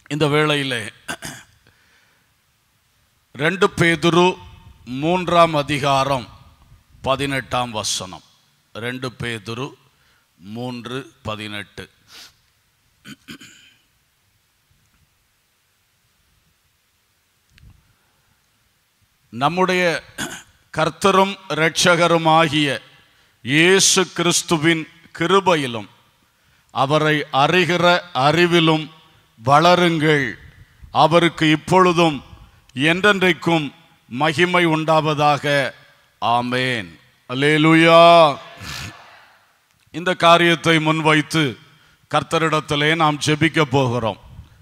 இந்த வேளையிலே ரெண்டு பேதுரு மூன்றாம் அதிகாரம் பதினெட்டாம் வசனம் ரெண்டு பேதுரு மூன்று பதினெட்டு நம்முடைய கர்த்தரும் இரட்சகருமாகிய இயேசு கிறிஸ்துவின் கிருபையிலும் அவரை அறிகிற அறிவிலும் வளருங்கள் அவருக்கு இப்பொழுதும் என்றென்றைக்கும் மகிமை உண்டாவதாக ஆமேன் அல்லேலூயா இந்த காரியத்தை முன்வைத்து கர்த்தரிடத்திலே நாம் ஜெபிக்க போகிறோம்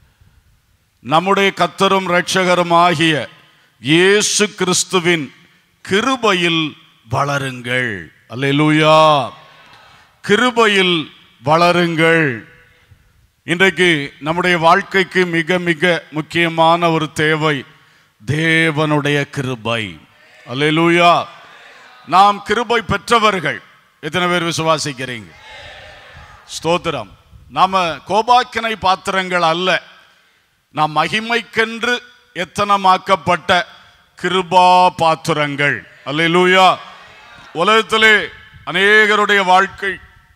நம்முடைய கர்த்தரும் இரட்சகரும் ஆகிய இயேசு கிறிஸ்துவின் கிருபையில் வளருங்கள் அல்லேலூயா கிருபையில் வளருங்கள் இன்றைக்கு நம்முடைய வாழ்க்கைக்கு மிக மிக முக்கியமான ஒரு தேவை தேவனுடைய கிருபை அல்லேலூயா நாம் கிருபை பெற்றவர்கள் எத்தனை பேர் விசுவாசிக்கிறீங்க ஸ்தோத்திரம் நாம கோபாக்கினை பாத்திரங்கள் அல்ல நாம் மகிமைக்கென்று எத்தனமாக்கப்பட்ட கிருபா பாத்திரங்கள் அல்லேலூயா உலகத்திலே அநேகருடைய வாழ்க்கை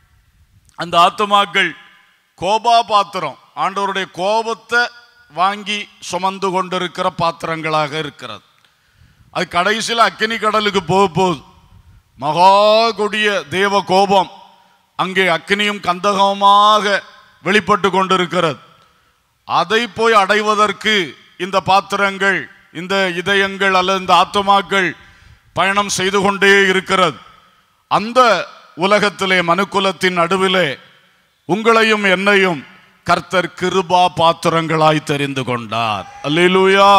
அந்த ஆத்துமாக்கள் கோபா பாத்திரம் ஆண்டவருடைய கோபத்தை வாங்கி சுமந்து கொண்டிருக்கிற பாத்திரங்களாக இருக்கிறது அது கடைசியில் அக்கினி கடலுக்கு போக போகுது மகா கொடிய தேவ கோபம் அங்கே அக்கினியும் கந்தகமாக வெளிப்பட்டு கொண்டிருக்கிறது அதை போய் அடைவதற்கு இந்த பாத்திரங்கள் இந்த இதயங்கள் அல்லது இந்த ஆத்துமாக்கள் பயணம் செய்து கொண்டே இருக்கிறது அந்த உலகத்திலே மனுக்குலத்தின் நடுவிலே உங்களையும் என்னையும் கர்த்தர் கிருபா பாத்திரங்களாய் தெரிந்து கொண்டார் அல்லேலூயா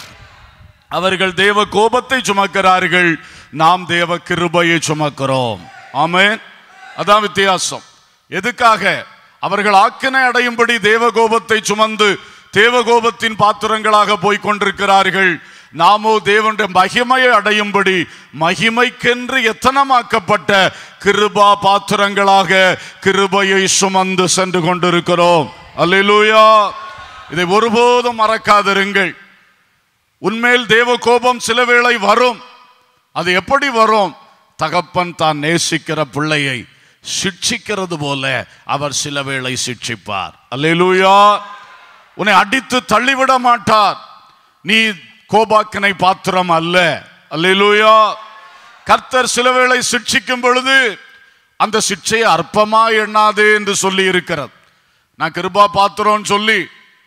அவர்கள் தேவ கோபத்தை சுமக்கிறார்கள் நாம் தேவ கிருபையை சுமக்கிறோம் ஆமென் அதான் வித்தியாசம் எதுக்காக அவர்கள் ஆக்கினை அடையும்படி தேவ கோபத்தை சுமந்து தேவ கோபத்தின் பாத்திரங்களாக போய் கொண்டிருக்கிறார்கள் நாமோ தேவனுடைய மகிமையை அடையும்படி மகிமைக்கென்று எத்தனமாக்கப்பட்ட கிருபா பாத்திரங்களாக கிருபையை சுமந்து சென்று கொண்டிருக்கிறோம் அல்லேலூயா இதை ஒருபோதும் மறக்காதிருங்கள் உன்மேல் தேவ கோபம் சில வேளை வரும் அது எப்படி வரும் தகப்பன் தான் நேசிக்கிற பிள்ளையை சிட்சிக்கிறது போல அவர் சில வேளை சிட்சிப்பார் அல்லேலூயா உன்னை அடித்து தள்ளிவிட மாட்டார் நீ கோபாக்கினை பாத்திரம் அல்ல அல்லேலூயா கர்த்தர் சில வேளை சிட்சிக்கும் பொழுது அந்த சிட்சையை அற்பமா எண்ணாதே என்று சொல்லி இருக்கிறது நான் கிருபா பாத்திரம் சொல்லி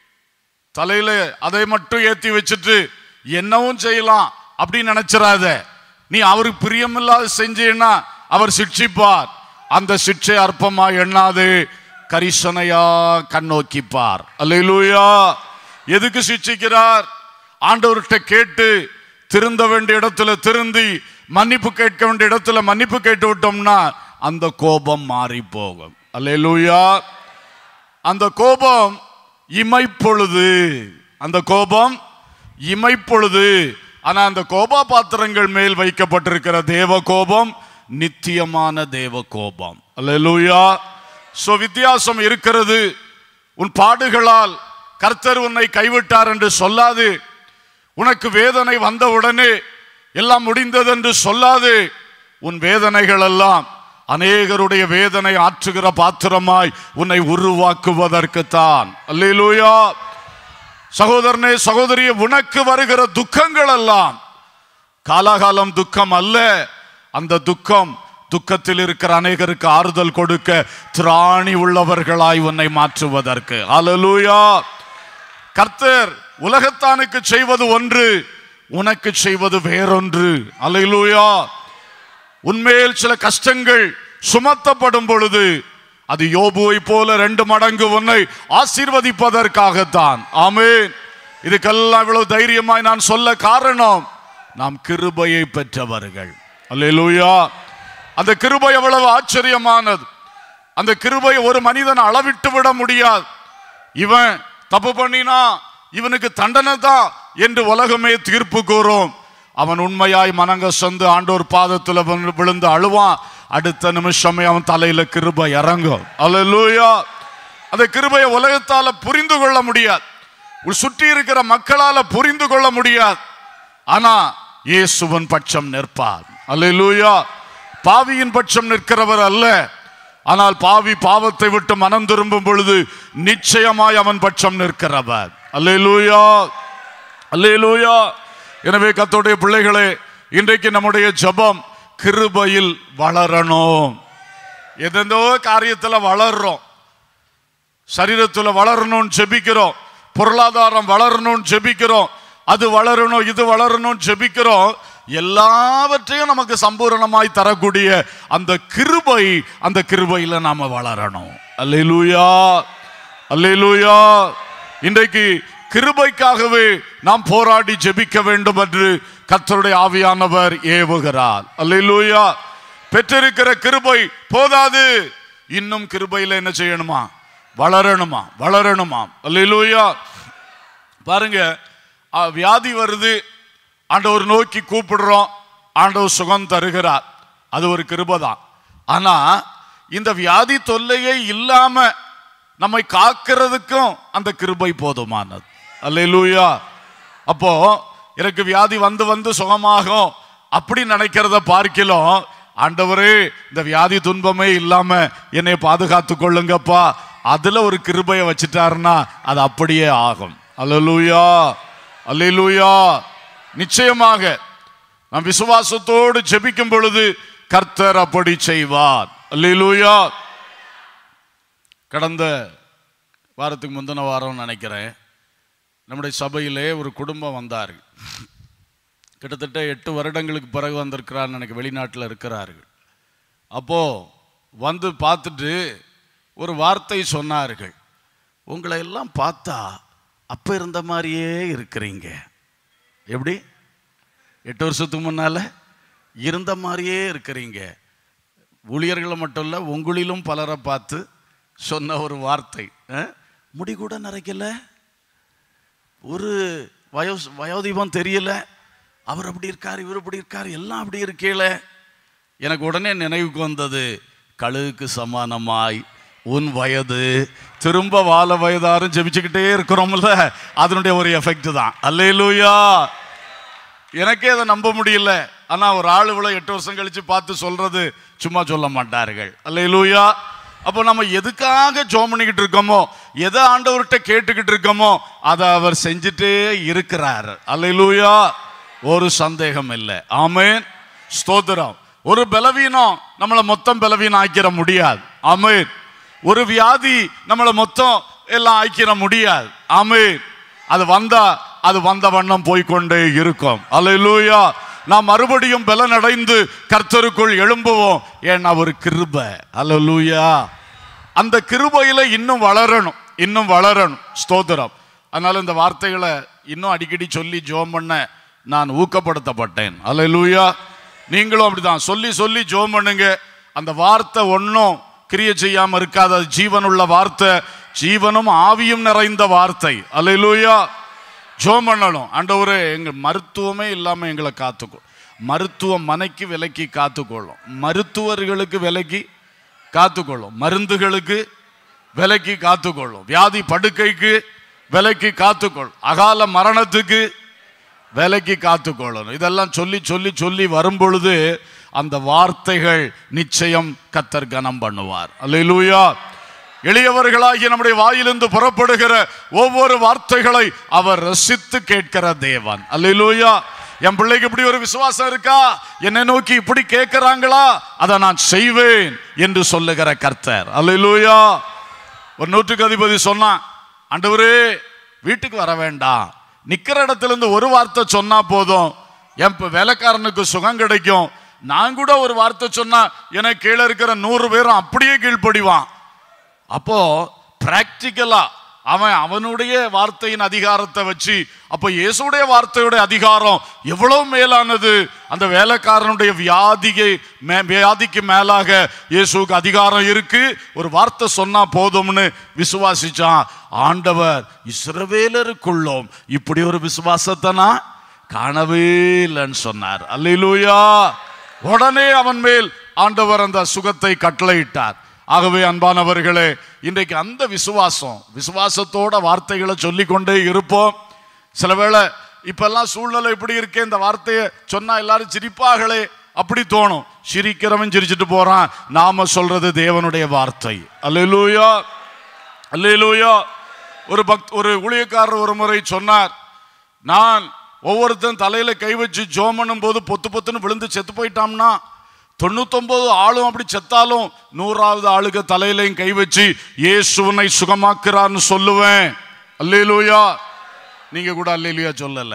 தலையில அதை மட்டும் ஏத்தி வச்சுட்டு என்னவும் செய்யலாம் அப்படின்னு நினைச்சிடாத நீ அவருக்கு பிரியமில்லாத செஞ்சீன்னா அவர் சிட்சிப்பார் அந்த சிட்சை அற்பமா எண்ணாது கரிசனையா கண்ணோக்கிப்பார் அல்லேலூயா எதுக்கு சிட்சிக்கிறார் ஆண்டவர்கிட்ட கேட்டு திருந்த வேண்டிய இடத்துல திருந்தி மன்னிப்பு கேட்க வேண்டிய இடத்துல மன்னிப்பு கேட்டு விட்டோம்னா அந்த கோபம் மாறி போகும் அல்லேலூயா அந்த கோபம் இமைப்பொழுது அந்த கோபம் இமைப்பொழுது ஆனா அந்த கோபா பாத்திரங்கள் மேல் வைக்கப்பட்டிருக்கிற தேவ கோபம் நித்தியமான தேவ கோபம் அல்லேலூயா சோ வித்தியாசம் இருக்கிறது உன் பாடுகளால் கர்த்தர் உன்னை கைவிட்டார் என்று சொல்லாது உனக்கு வேதனை வந்தவுடனே எல்லாம் முடிந்தது என்று சொல்லாது உன் வேதனைகள் எல்லாம் அநேகருடைய வேதனை ஆற்றுகிற பாத்திரமாய் உன்னை உருவாக்குவதற்குத்தான் அல்லேலூயா சகோதரனே சகோதரியே உனக்கு வருகிற துக்கங்கள் எல்லாம் காலாகாலம் துக்கம் அல்ல அந்த துக்கம் துக்கத்தில் இருக்கிற அநேகருக்கு ஆறுதல் கொடுக்க திராணி உள்ளவர்களாய் உன்னை மாற்றுவதற்கு அல்லேலூயா கர்த்தர் உலகத்தானுக்கு செய்வது ஒன்று உனக்கு செய்வது வேறொன்று அல்லேலூயா உன்மேல் சில கஷ்டங்கள் சுமத்தப்படும் பொழுது அது யோபுவை போல ரெண்டு மடங்கு உன்னை ஆசீர்வதிப்பதற்காகத்தான் ஆமென் இதுக்கெல்லாம் இவ்வளவு தைரியமாய் நான் சொல்ல காரணம் நாம் கிருபையை பெற்றவர்கள் அல்லேலூயா அந்த கிருபை எவ்வளவு ஆச்சரியமானது அந்த கிருபை ஒரு மனிதன் அளவிட்டு விட முடியாது இவன் தப்பு பண்ணினா இவனுக்கு தண்டனை தான் என்று உலகமே தீர்ப்பு கூறும் அவன் உண்மையாய் மனங்க சொந்து ஆண்டோர் பாதத்துல வந்து விழுந்து அழுவான் அடுத்த நிமிஷமே அவன் தலையில கிருபை இறங்கும் அல்லேலூயா அந்த கிருபையை உலகத்தால புரிந்து கொள்ள முடியாது உள் சுற்றி இருக்கிற மக்களால புரிந்து கொள்ள முடியாது ஆனா இயேசுவன் பட்சம் நிற்பார் அல்லேலூயா பாவியின் பட்சம் நிற்கிறவர் அல்ல ஆனால் பாவி பாவத்தை விட்டு மனம் திரும்பும் பொழுது நிச்சயமாய் அவன் பட்சம் நிற்கிறவர் அல்லேலூயா அல்லேலூயா எனவே கத்தோடைய பிள்ளைகளே இன்றைக்கு நம்முடைய ஜெபம் கிருபையில் வளரணும் எதெந்தோ காரியத்துல வளர்றோம் சரீரத்துல வளரணும்னு ஜெபிக்கிறோம் பொருளாதாரம் வளரணும்னு ஜெபிக்கிறோம் அது வளரணும் இது வளரணும்னு ஜெபிக்கிறோம் எல்லாவற்றையும் நமக்கு சம்பூரணமாய் தரக்கூடிய அந்த கிருபை அந்த கிருபையில நாம வளரணும் அல்லேலூயா அல்லேலூயா இன்றைக்கு கிருபைக்காகவே நாம் போராடி ஜெபிக்க வேண்டும் என்று கர்த்தருடைய ஆவியானவர் ஏவுகிறார் அல்லேலூயா பெற்றிருக்கிற கிருபை போதாது இன்னும் கிருபையில என்ன செய்யணுமா வளரணுமா வளரணுமா அல்லேலூயா பாருங்க ஆ, வியாதி வருது ஆண்டவர் நோக்கி கூப்பிடுறோம் ஆண்டவர் சுகம் தருகிறார் அது ஒரு கிருபை தான் ஆனா இந்த வியாதி தொல்லையே இல்லாம நம்மை காக்கிறதுக்கும் அந்த கிருபை போதுமானது அல்லேலூயா அப்போ எனக்கு வியாதி வந்து வந்து சுகமாகும் அப்படி நினைக்கிறத பார்க்கலாம் ஆண்டவரே இந்த வியாதி துன்பமே இல்லாம என்னை பாதுகாத்து கொள்ளுங்கப்பா அதுல ஒரு கிருபையை வச்சுட்டாருன்னா அது அப்படியே ஆகும் அல்லேலூயா அல்லேலூயா நிச்சயமாக நாம் விசுவாசத்தோடு ஜெபிக்கும் பொழுது கர்த்தர் அப்படி செய்வார் அல்லேலூயா கடந்த வாரத்துக்கு முந்தின வாரம் நினைக்கிறேன் நம்முடைய சபையிலே ஒரு குடும்பம் வந்தார்கள் கிட்டத்தட்ட எட்டு வருடங்களுக்கு பிறகு வந்திருக்கிறார் எனக்கு வெளிநாட்டில் இருக்கிறார்கள் அப்போ வந்து பார்த்துட்டு ஒரு வார்த்தை சொன்னார்கள் உங்களை எல்லாம் பார்த்தா அப்ப இருந்த மாதிரியே இருக்கிறீங்க எப்படி எட்டு வருஷத்துக்கு முன்னால இருந்த மாதிரியே இருக்கிறீங்க ஊழியர்களை மட்டும் இல்லை உங்களிலும் பலரை பார்த்து சொன்ன ஒரு வார்த்தை அஹ், முடி கூட நரைக்கல ஒரு வயோ வயோதிபம் தெரியல அவர் அப்படி இருக்கார் இவர் அப்படி இருக்கார் எல்லாம் அப்படி இருக்கேல எனக்கு உடனே நினைவுக்கு வந்தது கழுகுக்கு சமானமாய் உன் வயது திரும்ப வாழ வயதாரும் ஜெபிச்சுக்கிட்டே இருக்கிறோம்ல அதனுடைய ஒரு எஃபெக்ட் தான் அல்லேலூயா எனக்கே அதை நம்ப முடியல ஆனா ஒரு ஆள் இவ்வளவு எட்டு வருஷம் கழிச்சு பார்த்து சொல்றது சும்மா சொல்ல மாட்டார்கள் அல்லேலூயா அப்போ நம்ம எதுக்காக ஜோம் பண்ணிக்கிட்டு இருக்கோமோ எதை ஆண்டவர்கிட்ட கேட்டுக்கிட்டு இருக்கோமோ அதை அவர் செஞ்சுட்டே இருக்கிறார் அல்லேலூயா ஒரு சந்தேகம் இல்லை ஆமென் ஸ்தோத்திரம் ஒரு பலவீனம் நம்மளை மொத்தம் பலவீனம் ஆக்கிட முடியாது ஆமென் ஒரு வியாதி நம்மளை மொத்தம் எல்லாம் ஆக்கிட முடியாது ஆமென் அது வந்தா அது வந்த வண்ணம் போய்க்கொண்டே இருக்கும் அல்லேலூயா நாம் மறுபடியும் பலனடைந்து கர்த்தருக்குள் எழும்புவோம் ஏன்னா ஒரு கிருப அல்லேலூயா அந்த கிருபையில இன்னும் வளரணும் இன்னும் வளரணும் ஸ்தோத்திரம் அதனால இந்த வார்த்தைகளை இன்னும் அடிக்கடி சொல்லி ஜோம் பண்ண நான் ஊக்கப்படுத்தப்பட்டேன் அல்லேலூயா நீங்களும் அப்படிதான் சொல்லி சொல்லி ஜோம் பண்ணுங்க அந்த வார்த்தை ஒன்றும் கிரியை செய்யாம இருக்காது அது ஜீவனுள்ள வார்த்தை ஜீவனும் ஆவியும் நிறைந்த வார்த்தை அல்லேலூயா ஜோம் பண்ணணும் ஆண்டவரே எங்க மருத்துவமே இல்லாம எங்களை காத்துக்கொள் மருத்துவமனைக்கு விலைக்கு காத்துக்கொள்ளும் மருத்துவர்களுக்கு விலைக்கு காத்துக்கொள்ளும் மருந்துகளுக்கு விலைக்கு காத்துக்கொள்ளும் வியாதி படுக்கைக்கு விலைக்கு காத்துக்கொள்ளும் அகால மரணத்துக்கு விலைக்கு காத்துக்கொள்ளணும் இதெல்லாம் சொல்லி சொல்லி சொல்லி வரும் பொழுது அந்த வார்த்தைகள் நிச்சயம் கத்தர் கனம் பண்ணுவார் அல்லேலூயா எளியவர்களாகிய நம்முடைய வாயிலிருந்து புறப்படுகிற ஒவ்வொரு வார்த்தைகளை அவர் ரசித்து கேட்கிற தேவன் அல்லேலூயா என் பிள்ளைக்கு இப்படி ஒரு விசுவாசம் இருக்கா என்னை நோக்கி இப்படி கேட்கிறாங்களா அதை நான் செய்வேன் என்று சொல்லுகிற கர்த்தர் அல்லேலூயா ஒரு நூற்றுக்கு அதிபதி சொன்னான் ஆண்டவரே வீட்டுக்கு வர வேண்டாம் நிக்கிற இடத்துல இருந்து ஒரு வார்த்தை சொன்னா போதும் என் இப்ப வேலைக்காரனுக்கு சுகம் கிடைக்கும் நான் கூட ஒரு வார்த்தை சொன்னா எனக்கு கீழே இருக்கிற நூறு பேரும் அப்படியே கீழ்ப்படிவான் அப்போ பிராக்டிக்கலா அவன் அவனுடைய வார்த்தையின் அதிகாரத்தை வச்சு அப்போ இயேசுடைய வார்த்தையுடைய அதிகாரம் எவ்வளவு மேலானது அந்த வேலைக்காரனுடைய வியாதியை மே- வியாதிக்கு மேலாக இயேசுவுக்கு அதிகாரம் இருக்கு ஒரு வார்த்தை சொன்னா போதும்னு விசுவாசிச்சான் ஆண்டவர் இஸ்ரவேலருக்குள்ளோம் இப்படி ஒரு விசுவாசத்தை நான் காணவே இல்லைன்னு சொன்னார் அல்லேலூயா உடனே அவன் மேல் ஆண்டவர் அந்த சுகத்தை கட்டளையிட்டார் ஆகவே அன்பானவர்களே இன்றைக்கு அந்த விசுவாசம் விசுவாசத்தோட வார்த்தைகளை சொல்லிக்கொண்டே இருப்போம் சில வேளை இப்பெல்லாம் சூழ்நிலை இப்படி இருக்கே இந்த வார்த்தையை சொன்னா எல்லாரும் சிரிப்பாகளே அப்படி தோணும் சிரிக்கிறவன் சிரிச்சிட்டு போறான் நாம சொல்றது தேவனுடைய வார்த்தை அல்லேலூயா அல்லேலூயா ஒரு பக்த் ஒரு ஊழியக்காரர் ஒரு முறை சொன்னார் நான் ஒவ்வொருத்தன் தலையில கை வச்சு ஜோம் பண்ணும் போது பொத்து பொத்துன்னு விழுந்து செத்து போயிட்டான்னா தொண்ணூத்தொன்பது ஆளும் அப்படி செத்தாலும் நூறாவது ஆளுக்கு தலையிலையும் கை வச்சு இயேசுவனை சுகமாக்குறார்னு சொல்லுவேன் அல்லேலூயா நீங்க கூட அல்லேலூயா சொல்லல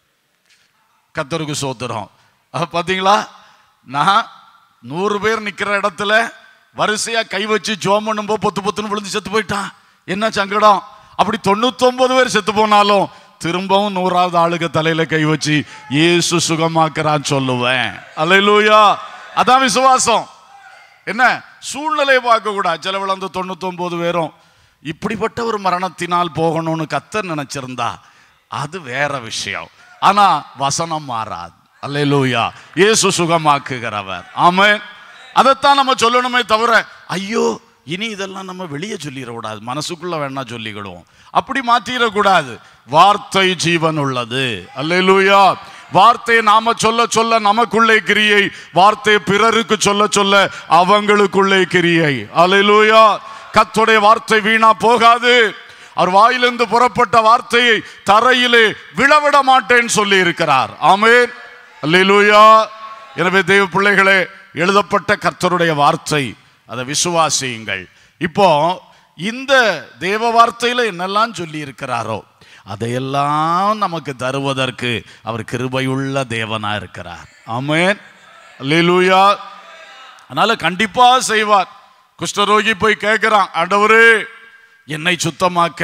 கத்தருக்கு சோத்திரம் அது பாத்தீங்களா நான் நூறு பேர் நிக்கிற இடத்துல வரிசையா கை வச்சு ஜோம் பண்ணும்போது பொத்து பொத்துன்னு விழுந்து செத்து போயிட்டான் என்ன சங்கடம் அப்படி தொண்ணூத்தொன்பது பேர் செத்து போனாலும் திரும்பவும் நூறாவது ஆளுக்கு தலையில கை வச்சு இயேசு சுகமாக்குறான்னு சொல்லுவேன் அல்லேலூயா அதான் விசுவாசம் என்ன சூழ்நிலையை பார்க்க கூடாது சில விளந்து தொண்ணூத்தொன்பது பேரும் இப்படிப்பட்ட ஒரு மரணத்தினால் போகணும்னு கத்தர் நினைச்சிருந்தா அது வேற விஷயம் ஆனா வசனம் மாறாது அல்லேலூயா இயேசு சுகமாக்குகிறவர் ஆமென் அதைத்தான் நம்ம சொல்லணுமே தவிர ஐயோ இனி இதெல்லாம் நம்ம வெளியே சொல்லிடக்கூடாது மனசுக்குள்ள வேணா சொல்லிக்கிடுவோம் அப்படி மாற்றிடக்கூடாது வார்த்தை ஜீவன் உள்ளது அல்லேலூயா வார்த்தையை நாம சொல்ல சொல்ல நமக்குள்ளே கிரியை வார்த்தை பிறருக்கு சொல்ல சொல்ல அவங்களுக்குள்ளே கிரியை அல்லேலூயா கத்துடைய வார்த்தை வீணா போகாது அவர் வாயிலிருந்து புறப்பட்ட வார்த்தையை தரையிலே விழவிட மாட்டேன்னு சொல்லி இருக்கிறார் ஆமென் அல்லேலூயா எனவே தேவ பிள்ளைகளே எழுதப்பட்ட கர்த்தருடைய வார்த்தை அதை விசுவாசியுங்கள் இப்போ இந்த தேவ வார்த்தையில என்னெல்லாம் சொல்லி இருக்கிறாரோ அதையெல்லாம் நமக்கு தருவதற்கு அவர் கிருபையுள்ள தேவனா இருக்கிறார் ஆமென் அல்லேலூயா அதனால கண்டிப்பா செய்வார் குஷ்டரோகி போய் கேட்கிறான் ஆண்டவரே என்னை சுத்தமாக்க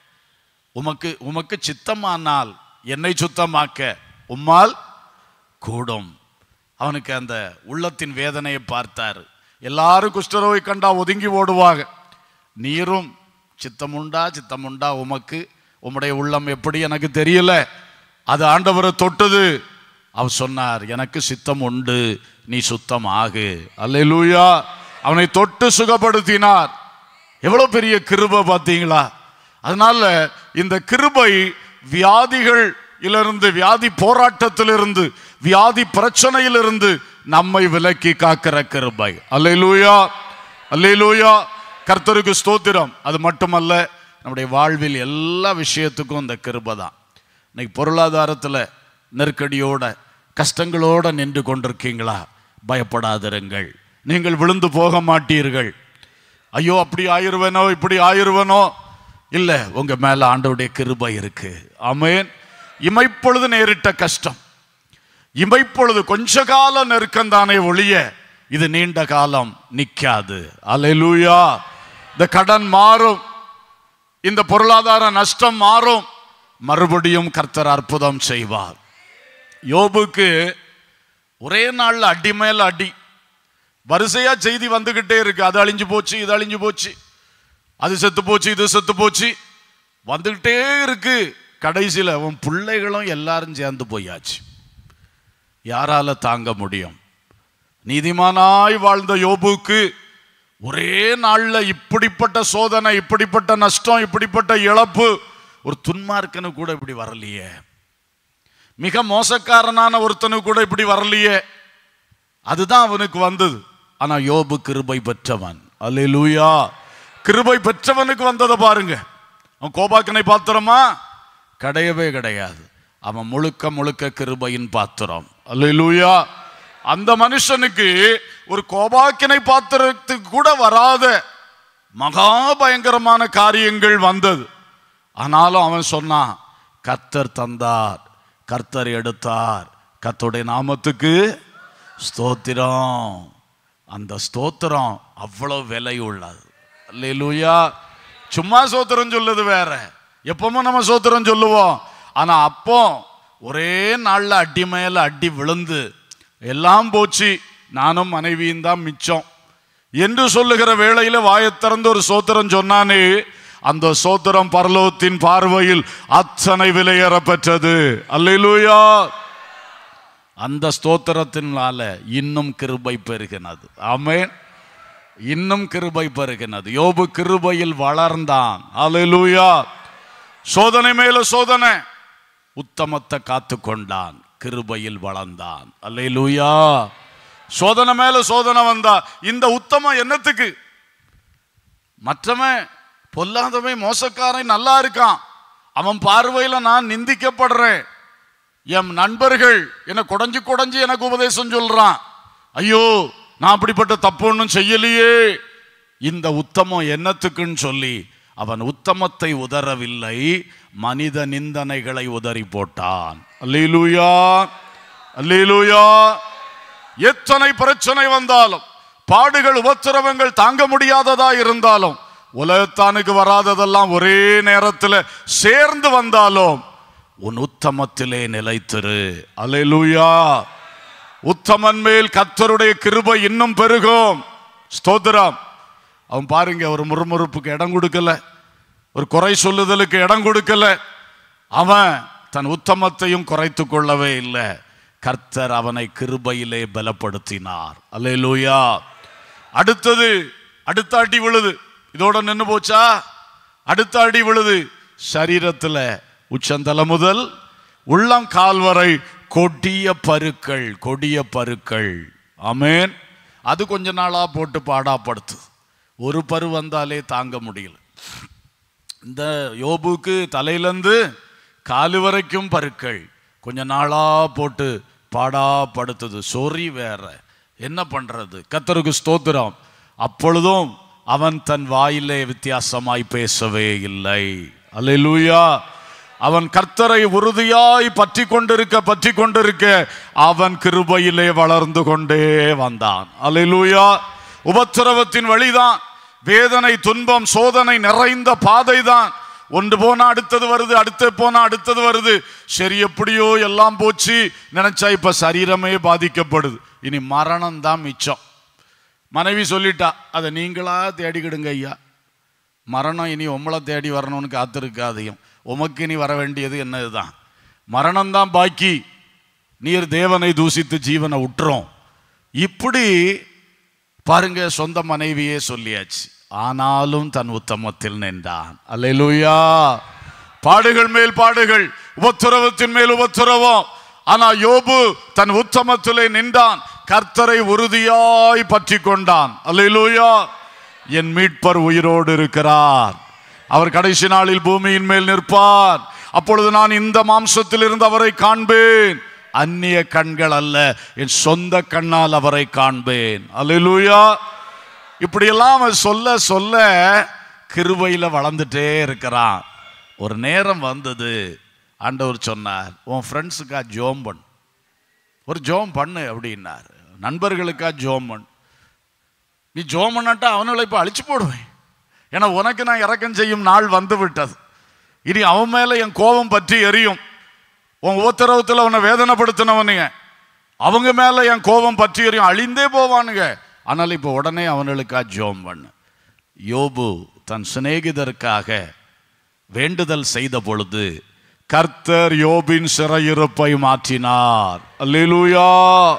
உமக்கு உமக்கு சித்தமானால் என்னை சுத்தமாக்க உம்மால் கூடும் அவனுக்கு அந்த உள்ளத்தின் வேதனையை பார்த்தார் எல்லாரும் குஷ்டரோகி கண்டா ஒதுங்கி ஓடுவாங்க நீரும் சித்தமுண்டா சித்தமுண்டா உமக்கு உம்முடைய உள்ளம் எப்படி எனக்கு தெரியல அது ஆண்டவரை தொட்டது அவர் சொன்னார் எனக்கு சித்தம் உண்டு நீ சுத்தம் ஆகு அல்லேலூயா அவனை தொட்டு சுகப்படுத்தினார் எவ்வளவு பெரிய கிருபை பார்த்தீங்களா அதனால இந்த கிருபை வியாதிகள் இருந்து வியாதி போராட்டத்திலிருந்து வியாதி பிரச்சனையிலிருந்து நம்மை விலக்கி காக்கிற கிருபை அல்லேலூயா அல்லேலூயா கர்த்தருக்கு ஸ்தோத்திரம் அது மட்டுமல்ல நம்முடைய வாழ்வில் எல்லா விஷயத்துக்கும் இந்த கிருபை தான் இன்னைக்கு பொருளாதாரத்தில் நெருக்கடியோட கஷ்டங்களோட நின்று கொண்டிருக்கீங்களா பயப்படாதிருங்கள் நீங்கள் விழுந்து போக மாட்டீர்கள் ஐயோ அப்படி ஆயிருவேனோ இப்படி ஆயிருவேனோ இல்ல உங்க மேல ஆண்டவருடைய கிருபை இருக்கு ஆமென் இமைப்பொழுது நேரிட்ட கஷ்டம் இமைப்பொழுது கொஞ்ச கால நெருக்கம் தானே ஒழிய இது நீண்ட காலம் நிக்காது அல்லேலூயா இந்த கடன் மாறும் இந்த பொருளாதார நஷ்டம் மாறும் மறுபடியும் கர்த்தர் அற்புதம் செய்வார் யோபுக்கு ஒரே நாள்ல அடி மேல அடி வரிசையா செய்தி வந்துகிட்டே இருக்கு அது அழிஞ்சு போச்சு இது அழிஞ்சு போச்சு அது செத்து போச்சு இது செத்து போச்சு வந்துகிட்டே இருக்கு கடைசியில் உன் பிள்ளைகளும் எல்லாரும் சேர்ந்து போயாச்சு யாரால தாங்க முடியும் நீதிமானாய் வாழ்ந்த யோபுக்கு ஒரே நாள்ல இப்படிப்பட்ட சோதனை இப்படிப்பட்ட நஷ்டம் இப்படிப்பட்ட இழப்பு ஒரு துன்மார்க்கனு கூட இப்படி வரலையே மிக மோசக்காரனான ஒருத்தனு கூட இப்படி வரலையே அதுதான் அவனுக்கு வந்தது ஆனா யோபு கிருபை பெற்றவன் அல்லேலூயா கிருபை பெற்றவனுக்கு வந்ததை பாருங்க அவன் கோபாக்கனை பாத்திரமா கிடையவே கிடையாது அவன் முழுக்க முழுக்க கிருபையின் பாத்திரம் அல்லேலூயா அந்த மனுஷனுக்கு ஒரு கோபாக்கினை பாத்திரத்துக்கு கூட வராத மகா பயங்கரமான காரியங்கள் வந்தது ஆனாலும் அவன் சொன்னான் கர்த்தர் தந்தார் கர்த்தர் எடுத்தார் கர்த்தருடைய நாமத்துக்கு ஸ்தோத்திரம் அந்த ஸ்தோத்திரம் அவ்வளவு விலை உள்ளது அல்லேலூயா சும்மா சோத்திரம் சொல்லுது வேற எப்பவும் நம்ம சோத்திரம் சொல்லுவோம் ஆனா அப்போ ஒரே நாள்ல அடி மேல அடி விழுந்து எல்லாம் போச்சு நானும் மனைவியும் தான் மிச்சம் என்று சொல்லுகிற வேளையில வாயைத் திறந்து ஒரு சோத்திரம் சொன்னானே அந்த சோத்திரம் பரலோகத்தின் பார்வையில் அத்தனை விலையேற பெற்றது அல்லேலூயா அந்த ஸ்தோத்திரத்தினால இன்னும் கிருபை பெருகினது ஆமென் இன்னும் கிருபை பெருகினது யோபு கிருபையில் வளர்ந்தான் அல்லேலூயா சோதனை மேல சோதனை உத்தமத்தை காத்து கொண்டான் கிருபையில் வளர்ந்தான் அல்லேலூயா சோதனை மேல சோதனை வந்தா இந்த உத்தமம் என்னத்துக்கு மற்றவன் பொல்லாதவன் மோசக்காரன் நல்லா இருக்கான் அவன் பார்வையில நான் நிந்திக்கப்படுறேன் என் நண்பர்கள் என்னை குடஞ்சு குடஞ்சு எனக்கு உபதேசம் சொல்றான் ஐயோ நான் அப்படிப்பட்ட தப்பு ஒன்றும் செய்யலையே இந்த உத்தமம் என்னத்துக்குன்னு சொல்லி அவன் உத்தமத்தை உதறவில்லை மனித நிந்தனைகளை உதறி போட்டான் அல்லேலூயா அல்லேலூயா எத்தனை பிரச்சனை வந்தாலும் பாடுகள் உபத்திரவங்கள் தாங்க முடியாததா இருந்தாலும் உலகத்தானுக்கு வராததெல்லாம் ஒரே நேரத்தில் சேர்ந்து வந்தாலும் உன் உத்தமத்திலே நிலைத்திரு அல்லேலூயா உத்தமன் மேல் கத்தருடைய கிருபை இன்னும் பெருகும் ஸ்தோத்திரம் அவன் பாருங்க ஒரு முறுமுறுப்புக்கு இடம் கொடுக்கல ஒரு குறை சொல்லுதலுக்கு இடம் கொடுக்கல அவன் தன் உத்தமத்தையும் குறைத்து கொள்ளவே இல்லை கர்த்தர் அவனை கிருபையிலே பலப்படுத்தினார் அல்லேலூயா அடுத்தது அடுத்த அடி விழுது இதோட நின்னு போச்சா அடுத்த அடி விழுது சரீரத்துல உச்சந்தல முதல் உள்ளம் கால் வரை கொடிய பருக்கள் கொடிய பருக்கள் ஆமென் அது கொஞ்ச நாளா போட்டு பாடாப்படுத்து ஒரு பரு வந்தாலே தாங்க முடியல இந்த யோபுக்கு தலையிலேருந்து காலு வரைக்கும் பருக்கள் கொஞ்ச நாளா போட்டு பாடாப்படுத்துது சொறி வேற என்ன பண்றது கத்தருக்கு ஸ்தோத்திரம் அப்பொழுதும் அவன் தன் வாயிலே வித்தியாசமாய் பேசவே இல்லை அல்லேலூயா அவன் கர்த்தரை உறுதியாய் பற்றி கொண்டிருக்க பற்றி கொண்டிருக்க அவன் கிருபையிலே வளர்ந்து கொண்டே வந்தான் அல்லேலூயா உபத்திரவத்தின் வழிதான் வேதனை துன்பம் சோதனை நிறைந்த பாதைதான் ஒன்று போனா அடுத்தது வருது அடுத்து போனா அடுத்தது வருது சரி எப்படியோ எல்லாம் போச்சு நினைச்சா இப்ப சரீரமே பாதிக்கப்படுது இனி மரணம் தான் மிச்சம் மனைவி சொல்லிட்டா அதை நீங்களா தேடிக்கிடுங்க ஐயா மரணம் இனி உம்மளை தேடி வரணும்னு காத்திருக்காதையும் உமக்கு இனி வர வேண்டியது என்னதுதான் மரணம் தான் பாக்கி நீர் தேவனை தூசித்து ஜீவனை விட்டுறோம் இப்படி பாருங்க சொந்த மனைவியே சொல்லியாச்சு ஆனாலும் தன் உத்தமத்தில் நின்றான் அல்லேலூயா பாடுகள் மேல் பாடுகள் உபத்திரவத்தின் மேல் உபத்திரவம் ஆனா யோபு தன் உத்தமத்திலே நின்றான் கர்த்தரை உறுதியாய் பற்றி கொண்டான் அல்லேலூயா என் மீட்பர் உயிரோடு இருக்கிறார் அவர் கடைசி நாளில் பூமியின் மேல் நிற்பார் அப்பொழுது நான் இந்த மாம்சத்தில் இருந்து அவரை காண்பேன் அந்நிய கண்கள் அல்ல என் சொந்த கண்ணால் அவரை காண்பேன் அல்லேலூயா இப்படியெல்லாம் அவன் சொல்ல சொல்ல கிருபையில வளர்ந்துட்டே இருக்கிறான் ஒரு நேரம் வந்தது ஆண்டவர் சொன்னார் உன் ஃப்ரெண்ட்ஸுக்கா ஜோம் பண்ணு ஒரு ஜோம் பண்ணு அப்படின்னார் நண்பர்களுக்கா ஜோம் பண்ணு நீ ஜோம் பண்ணாட்டா அவனுங்களை இப்போ அழிச்சு போடுவேன் ஏன்னா உனக்கு நான் இறக்கம் செய்யும் நாள் வந்து விட்டது இனி அவன் மேல என் கோபம் பற்றி எரியும் உன் உத்தரவத்தில் அவனை வேதனைப்படுத்தினவனுங்க அவங்க மேல என் கோபம் பற்றி எரியும் அழிந்தே போவானுங்க ஆனால் இப்போ உடனே அவனுக்கா ஜோம் பண்ணு யோபு தன் சிநேகிதருக்காக வேண்டுதல் செய்த பொழுது கர்த்தர் யோபின் சிறையிருப்பை மாற்றினார் அல்லேலூயா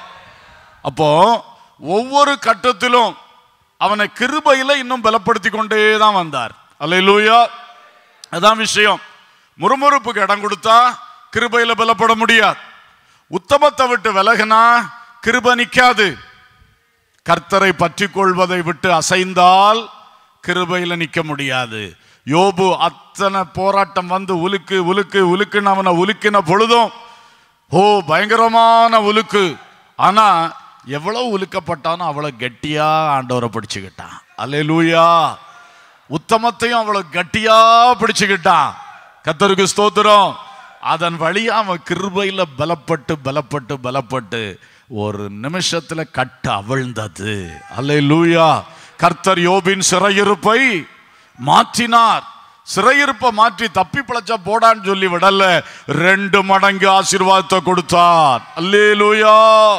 அப்போ ஒவ்வொரு கட்டத்திலும் அவனை கிருபையில இன்னும் பலப்படுத்தி கொண்டே தான் வந்தார் அல்லேலூயா அதான் விஷயம் முறுமுறுப்புக்கு இடம் கொடுத்தா கிருபையில பலப்பட முடியாது உத்தமத்தை விட்டு விலகினா கிருப நிக்காது கர்த்தரை பற்றி கொள்வதை விட்டு அசைந்தால் கிருபையில நிக்க முடியாது யோபு அத்தனை போராட்டம் வந்து உலுக்கு உலுக்கு உலுக்குன்னு அவனை உலுக்கின பொழுதும் ஓ பயங்கரமான உலுக்கு ஆனா எவ்வளவு உலுக்கப்பட்டானோ அவ்வளவு கெட்டியா ஆண்டவரை பிடிச்சுக்கிட்டான் அல்லேலூயா உத்தமத்தையும் அவ்வளவு கட்டியா பிடிச்சுக்கிட்டான் கத்தருக்கு ஸ்தோத்திரம் அதன் வழியா அவன் கிருபையில பலப்பட்டு பலப்பட்டு பலப்பட்டு ஒரு நிமிஷத்துல கட்டு அவிழ்ந்தது அல்லேலூயா கர்த்தர் யோபின் சிறையிருப்பை மாற்றினார் சிறையிருப்பை மாற்றி தப்பி பிழைச்சா போடான்னு சொல்லி விடல ரெண்டு மடங்கு ஆசீர்வாதத்தை கொடுத்தார் அல்லேலூயா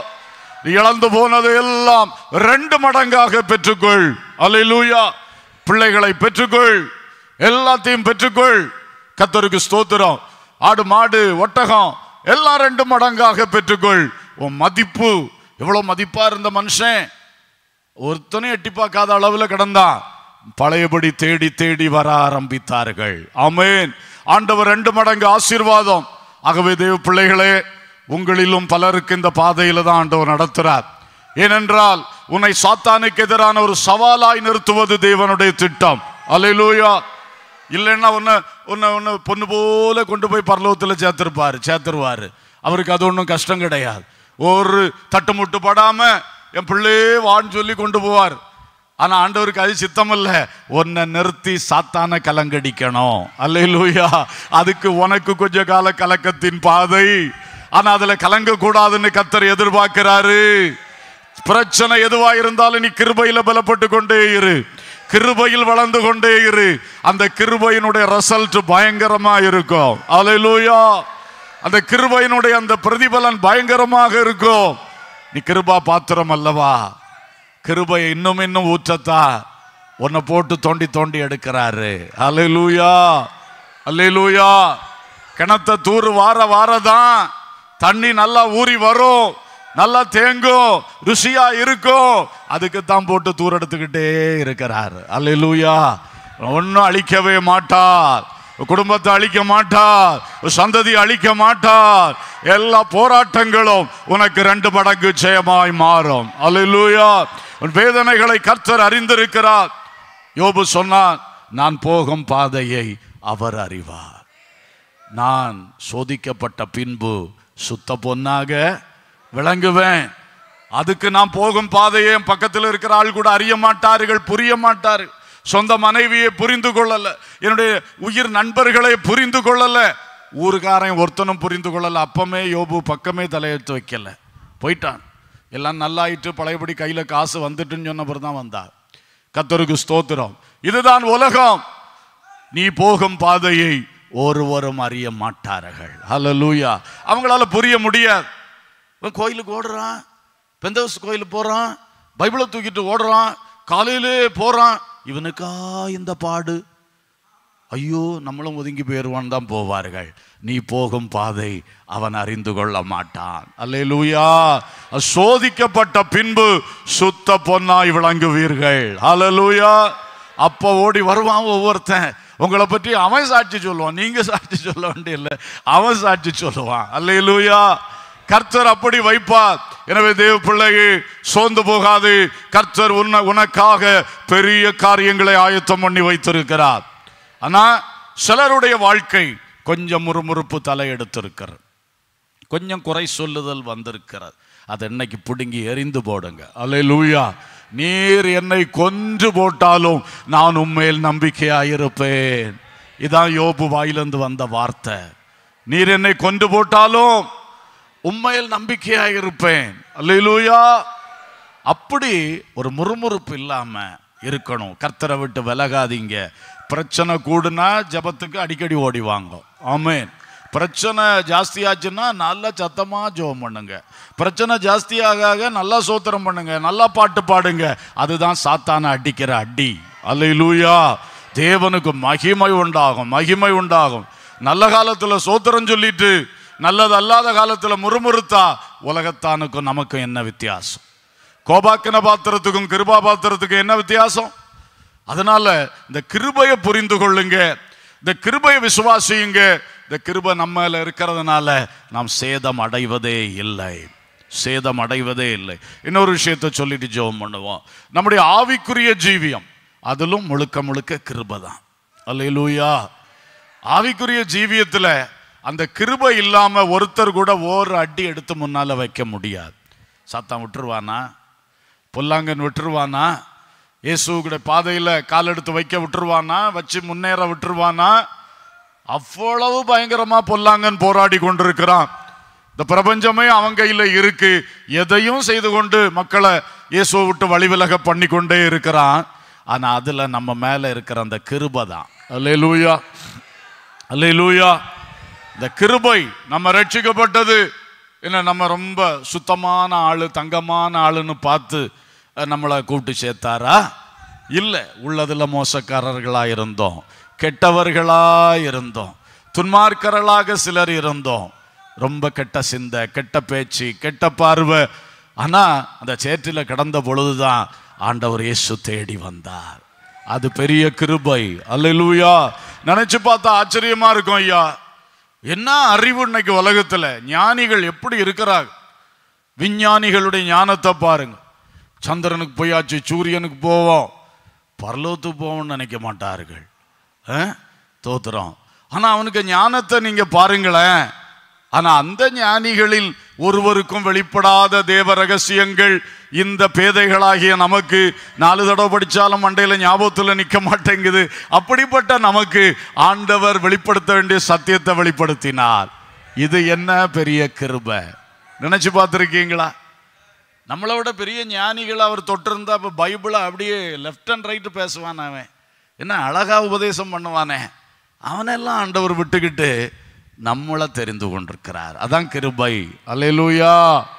நீ இழந்து போனது எல்லாம் ரெண்டு மடங்காக பெற்றுக்கொள் அல்லேலூயா பிள்ளைகளை பெற்றுக்கொள் எல்லாத்தையும் பெற்றுக்கொள் கத்தருக்கு ஸ்தோத்திரம் ஆடு மாடு ஒட்டகம் எல்லாம் ரெண்டு மடங்காக பெற்றுக்கொள் உன் மதிப்பு எவ்வளவு மதிப்பா இருந்த மனுஷன் ஒருத்தனும் எட்டி பார்க்காத அளவுல கிடந்தான் பழையபடி தேடி தேடி வர ஆரம்பித்தார்கள் ஆமென் ஆண்டவர் ரெண்டு மடங்கு ஆசீர்வாதம் ஆகவே தேவ பிள்ளைகளே உங்களிலும் பலருக்கு இந்த பாதையில தான் ஆண்டவர் நடத்துறார் ஏனென்றால் உன்னை சாத்தானுக்கு எதிரான ஒரு சவாலாய் நிறுத்துவது தேவனுடைய திட்டம் அல்லேலூயா இல்லைன்னா உன்னை உன்னை உன்னை பொண்ணு போல கொண்டு போய் பரலோகத்தில் சேர்த்துருப்பாரு சேர்த்துருவாரு அவருக்கு அது ஒன்றும் கஷ்டம் கிடையாது ஒரு தட்டு முட்டு படாம என் பிள்ளையே வான்னு சொல்லி கொண்டு போவார் ஆனா ஆண்டவருக்கு அது சித்தம் இல்ல உன்னை நிறுத்தி சாத்தான கலங்கடிக்கணும் அல்லேலூயா அதுக்கு உனக்கு கொஞ்ச கால கலக்கத்தின் பாதை ஆனா அதுல கலங்க கூடாதுன்னு கத்தர் எதிர்பார்க்கிறாரு பிரச்சனை எதுவா இருந்தாலும் நீ கிருபையில பலப்பட்டு கொண்டே இரு கிருபையில் வளர்ந்து கொண்டே இரு அந்த கிருபையினுடைய ரிசல்ட் பயங்கரமா இருக்கும் அல்லேலூயா அந்த கிருபையினுடைய அந்த பிரதிபலன் பயங்கரமாக இருக்கும் நீ கிருபா பாத்திரம் அல்லவா கிருபை இன்னும் இன்னும் ஊற்றத்தா உன்னை போட்டு தோண்டி தோண்டி எடுக்கிறாரு அல்லேலூயா அல்லேலூயா கிணத்த தூரு வார வாரதான் தண்ணி நல்லா ஊறி வரும் நல்லா தேங்கும் ருசியா இருக்கும் அதுக்கு தான் போட்டு தூர் எடுத்துக்கிட்டே இருக்கிறார் அல்லேலூயா ஒன்னும் அழிக்கவே மாட்டார் குடும்பத்தை அழிக்க மாட்டார் சந்ததி அழிக்க மாட்டார் எல்லா போராட்டங்களும் உனக்கு ரெண்டு மடங்கு ஜெயமாய் மாறும் அல்லேலூயா உன் வேதனைகளை கர்த்தர் அறிந்திருக்கிறார் யோபு சொன்னான் நான் போகும் பாதையை அவர் அறிவார் நான் சோதிக்கப்பட்ட பின்பு சுத்த பொன்னாக விளங்குவேன் அதுக்கு நான் போகும் பாதையை என் பக்கத்தில் இருக்கிற ஆள் கூட அறிய மாட்டார்கள் புரிய மாட்டார்கள் சொந்த மனைவியை புரிந்து கொள்ளல என்னுடைய உயிர் நண்பர்களை புரிந்து கொள்ளல ஊருக்காரன் ஒருத்தனும் புரிந்து கொள்ளல அப்பமே யோபு பக்கமே தலையெடுத்து வைக்கல போயிட்டான் எல்லாம் நல்லாயிட்டு பழையபடி கையில காசு வந்துட்டுன்னு சொன்னவர் தான் வந்தார் கத்தருக்கு ஸ்தோத்திரம் இதுதான் உலகம் நீ போகும் பாதையை ஒருவரும் அறிய மாட்டார்கள் ஹalleluya அவங்களால புரிய முடியாது இவன் கோயிலுக்கு ஓடுறான் பெந்தவஸ் கோயிலுக்கு போறான் பைபிளை தூக்கிட்டு ஓடுறான் காலையிலே போறான் இவனுக்கா இந்த பாடு ஐயோ நம்மளும் ஒதுங்கி போயிடுவான் தான் போவார்கள் நீ போகும் பாதை அவன் அறிந்து கொள்ள மாட்டான் அல்லேலூயா சோதிக்கப்பட்ட பின்பு சுத்த பொன்னாய் விளங்குவீர்கள் அல்லேலூயா அப்ப ஓடி வருவான் ஒவ்வொருத்தன் உங்களை பற்றி அவன் சாட்சி சொல்லுவான் நீங்க சாட்சி சொல்ல வேண்டிய அவன் சாட்சி சொல்லுவான் அல்லேலூயா கர்த்தர் அப்படி வைப்பார் எனவே தேவ பிள்ளையே சோர்ந்து போகாது கர்த்தர் உன்ன உனக்காக பெரிய காரியங்களை ஆயத்தம் பண்ணி வைத்திருக்கிறார் ஆனா சிலருடைய வாழ்க்கை கொஞ்சம் முறுமுறுப்பு தலையெடுத்திருக்கிறது கொஞ்சம் குறை சொல்லுதல் வந்திருக்கிறது அதை என்னைக்கு பிடுங்கி எரிந்து போடுங்க அல்லேலூயா நீர் என்னை கொன்று போட்டாலும் நான் உண்மையில் நம்பிக்கையாயிருப்பேன் இதான் யோபு வாயிலிருந்து வந்த வார்த்தை நீர் என்னை கொன்று போட்டாலும் உண்மையில் நம்பிக்கையாயிருப்பேன் அல்லேலூயா அப்படி ஒரு முறுமுறுப்பு இல்லாம இருக்கணும் கர்த்தரை விட்டு விலகாதீங்க பிரச்சனை கூடுனா ஜெபத்துக்கு அடிக்கடி ஓடி வாங்க ஆமென் பிரச்சனை ஜாஸ்தியாச்சுன்னா நல்லா சத்தமா ஜெபம் பண்ணுங்க பிரச்சனை ஜாஸ்தியாக ஆக நல்லா சோத்திரம் பண்ணுங்க நல்லா பாட்டு பாடுங்க அதுதான் சாத்தான அடிக்கிற அடி அல்லேலூயா தேவனுக்கு மகிமை உண்டாகும் மகிமை உண்டாகும் நல்ல காலத்துல சோத்திரம் சொல்லிட்டு நல்லது அல்லாத காலத்துல முறுமுறுத்தா உலகத்தானுக்கும் நமக்கும் என்ன வித்தியாசம் கோபாக்கின பாத்திரத்துக்கும் கிருபா பாத்திரத்துக்கும் என்ன வித்தியாசம் அதனால இந்த கிருபையை புரிந்து கொள்ளுங்க இந்த கிருபையை விசுவாசியுங்க இந்த கிருபை நம்மல இருக்கிறதுனால நாம் சேதம் அடைவதே இல்லை சேதம் அடைவதே இல்லை இன்னொரு விஷயத்தை சொல்லிட்டு ஜெபம் பண்ணுவோம் நம்முடைய ஆவிக்குரிய ஜீவியம் அதிலும் முழுக்க முழுக்க கிருபை தான் அல்லேலூயா ஆவிக்குரிய ஜீவியத்துல அந்த கிருபை இல்லாம ஒருத்தர் கூட ஓர் அடி எடுத்து முன்னால வைக்க முடியாது சத்தம் விட்டுருவானா பொல்லாங்கன் விட்டுருவானா இயேசுக்கிட பாதையில கால் எடுத்து வைக்க விட்டுருவானா வச்சு முன்னேற விட்டுருவானா அவ்வளவு பயங்கரமா பொல்லாங்கன் போராடி கொண்டிருக்கிறான் இந்த பிரபஞ்சமே அவன் கையில இருக்கு எதையும் செய்து கொண்டு மக்களை இயேசுவை விட்டு வழிவிலக பண்ணி கொண்டே இருக்கிறான் ஆனா அதுல நம்ம மேல இருக்கிற அந்த கிருபை தான் அல்லேலூயா அல்லேலூயா இந்த கிருபை நம்ம ரட்சிக்கப்பட்டது என்ன நம்ம ரொம்ப சுத்தமான ஆளு தங்கமான ஆளுன்னு பார்த்து அஹ், நம்மளை கூப்பிட்டு சேர்த்தாரா இல்லை உள்ளதுல மோசக்காரர்களா இருந்தோம் கெட்டவர்களா இருந்தோம் துன்மார்க்கர்களாக சிலர் இருந்தோம் ரொம்ப கெட்ட சிந்தை கெட்ட பேச்சு கெட்ட பார்வை ஆனா அந்த சேற்றில் கிடந்த பொழுதுதான் ஆண்டவர் இயேசு தேடி வந்தார் அது பெரிய கிருபை அல்லேலூயா நினைச்சு பார்த்தா ஆச்சரியமா இருக்கும் ஐயா என்ன அறிவு இன்னைக்கு உலகத்துல ஞானிகள் எப்படி இருக்கிறாங்க விஞ்ஞானிகளுடைய ஞானத்தை பாருங்க சந்திரனுக்கு போயாச்சு சூரியனுக்கு போவோம் பரலோகத்துக்கு போவோம்னு நினைக்க மாட்டார்கள் ஆ? தோத்துறோம் ஆனா அவனுக்கு ஞானத்தை நீங்க பாருங்களேன் ஆனா அந்த ஞானிகளில் ஒருவருக்கும் வெளிப்படாத தேவ ரகசியங்கள் இந்த பேதைகளாகிய நமக்கு நாலு தடவை படிச்சாலும் மண்டையில ஞாபகத்துல நிக்க மாட்டேங்குது அப்படிப்பட்ட நமக்கு ஆண்டவர் வெளிப்படுத்த வேண்டிய சத்தியத்தை வெளிப்படுத்தினார் இது என்ன பெரிய கிருபை நினைச்சு பார்த்துருக்கீங்களா நம்மளை விட பெரிய ஞானிகள் அவர் தொட்டிருந்தா இப்போ பைபிளை அப்படியே லெஃப்ட் அண்ட் ரைட்டு பேசுவான் அவன் என்ன அழகா உபதேசம் பண்ணுவானே அவனெல்லாம் ஆண்டவர் விட்டுக்கிட்டு நம்மளை தெரிந்து கொண்டிருக்கிறார் அதான் கிருபை அல்லேலூயா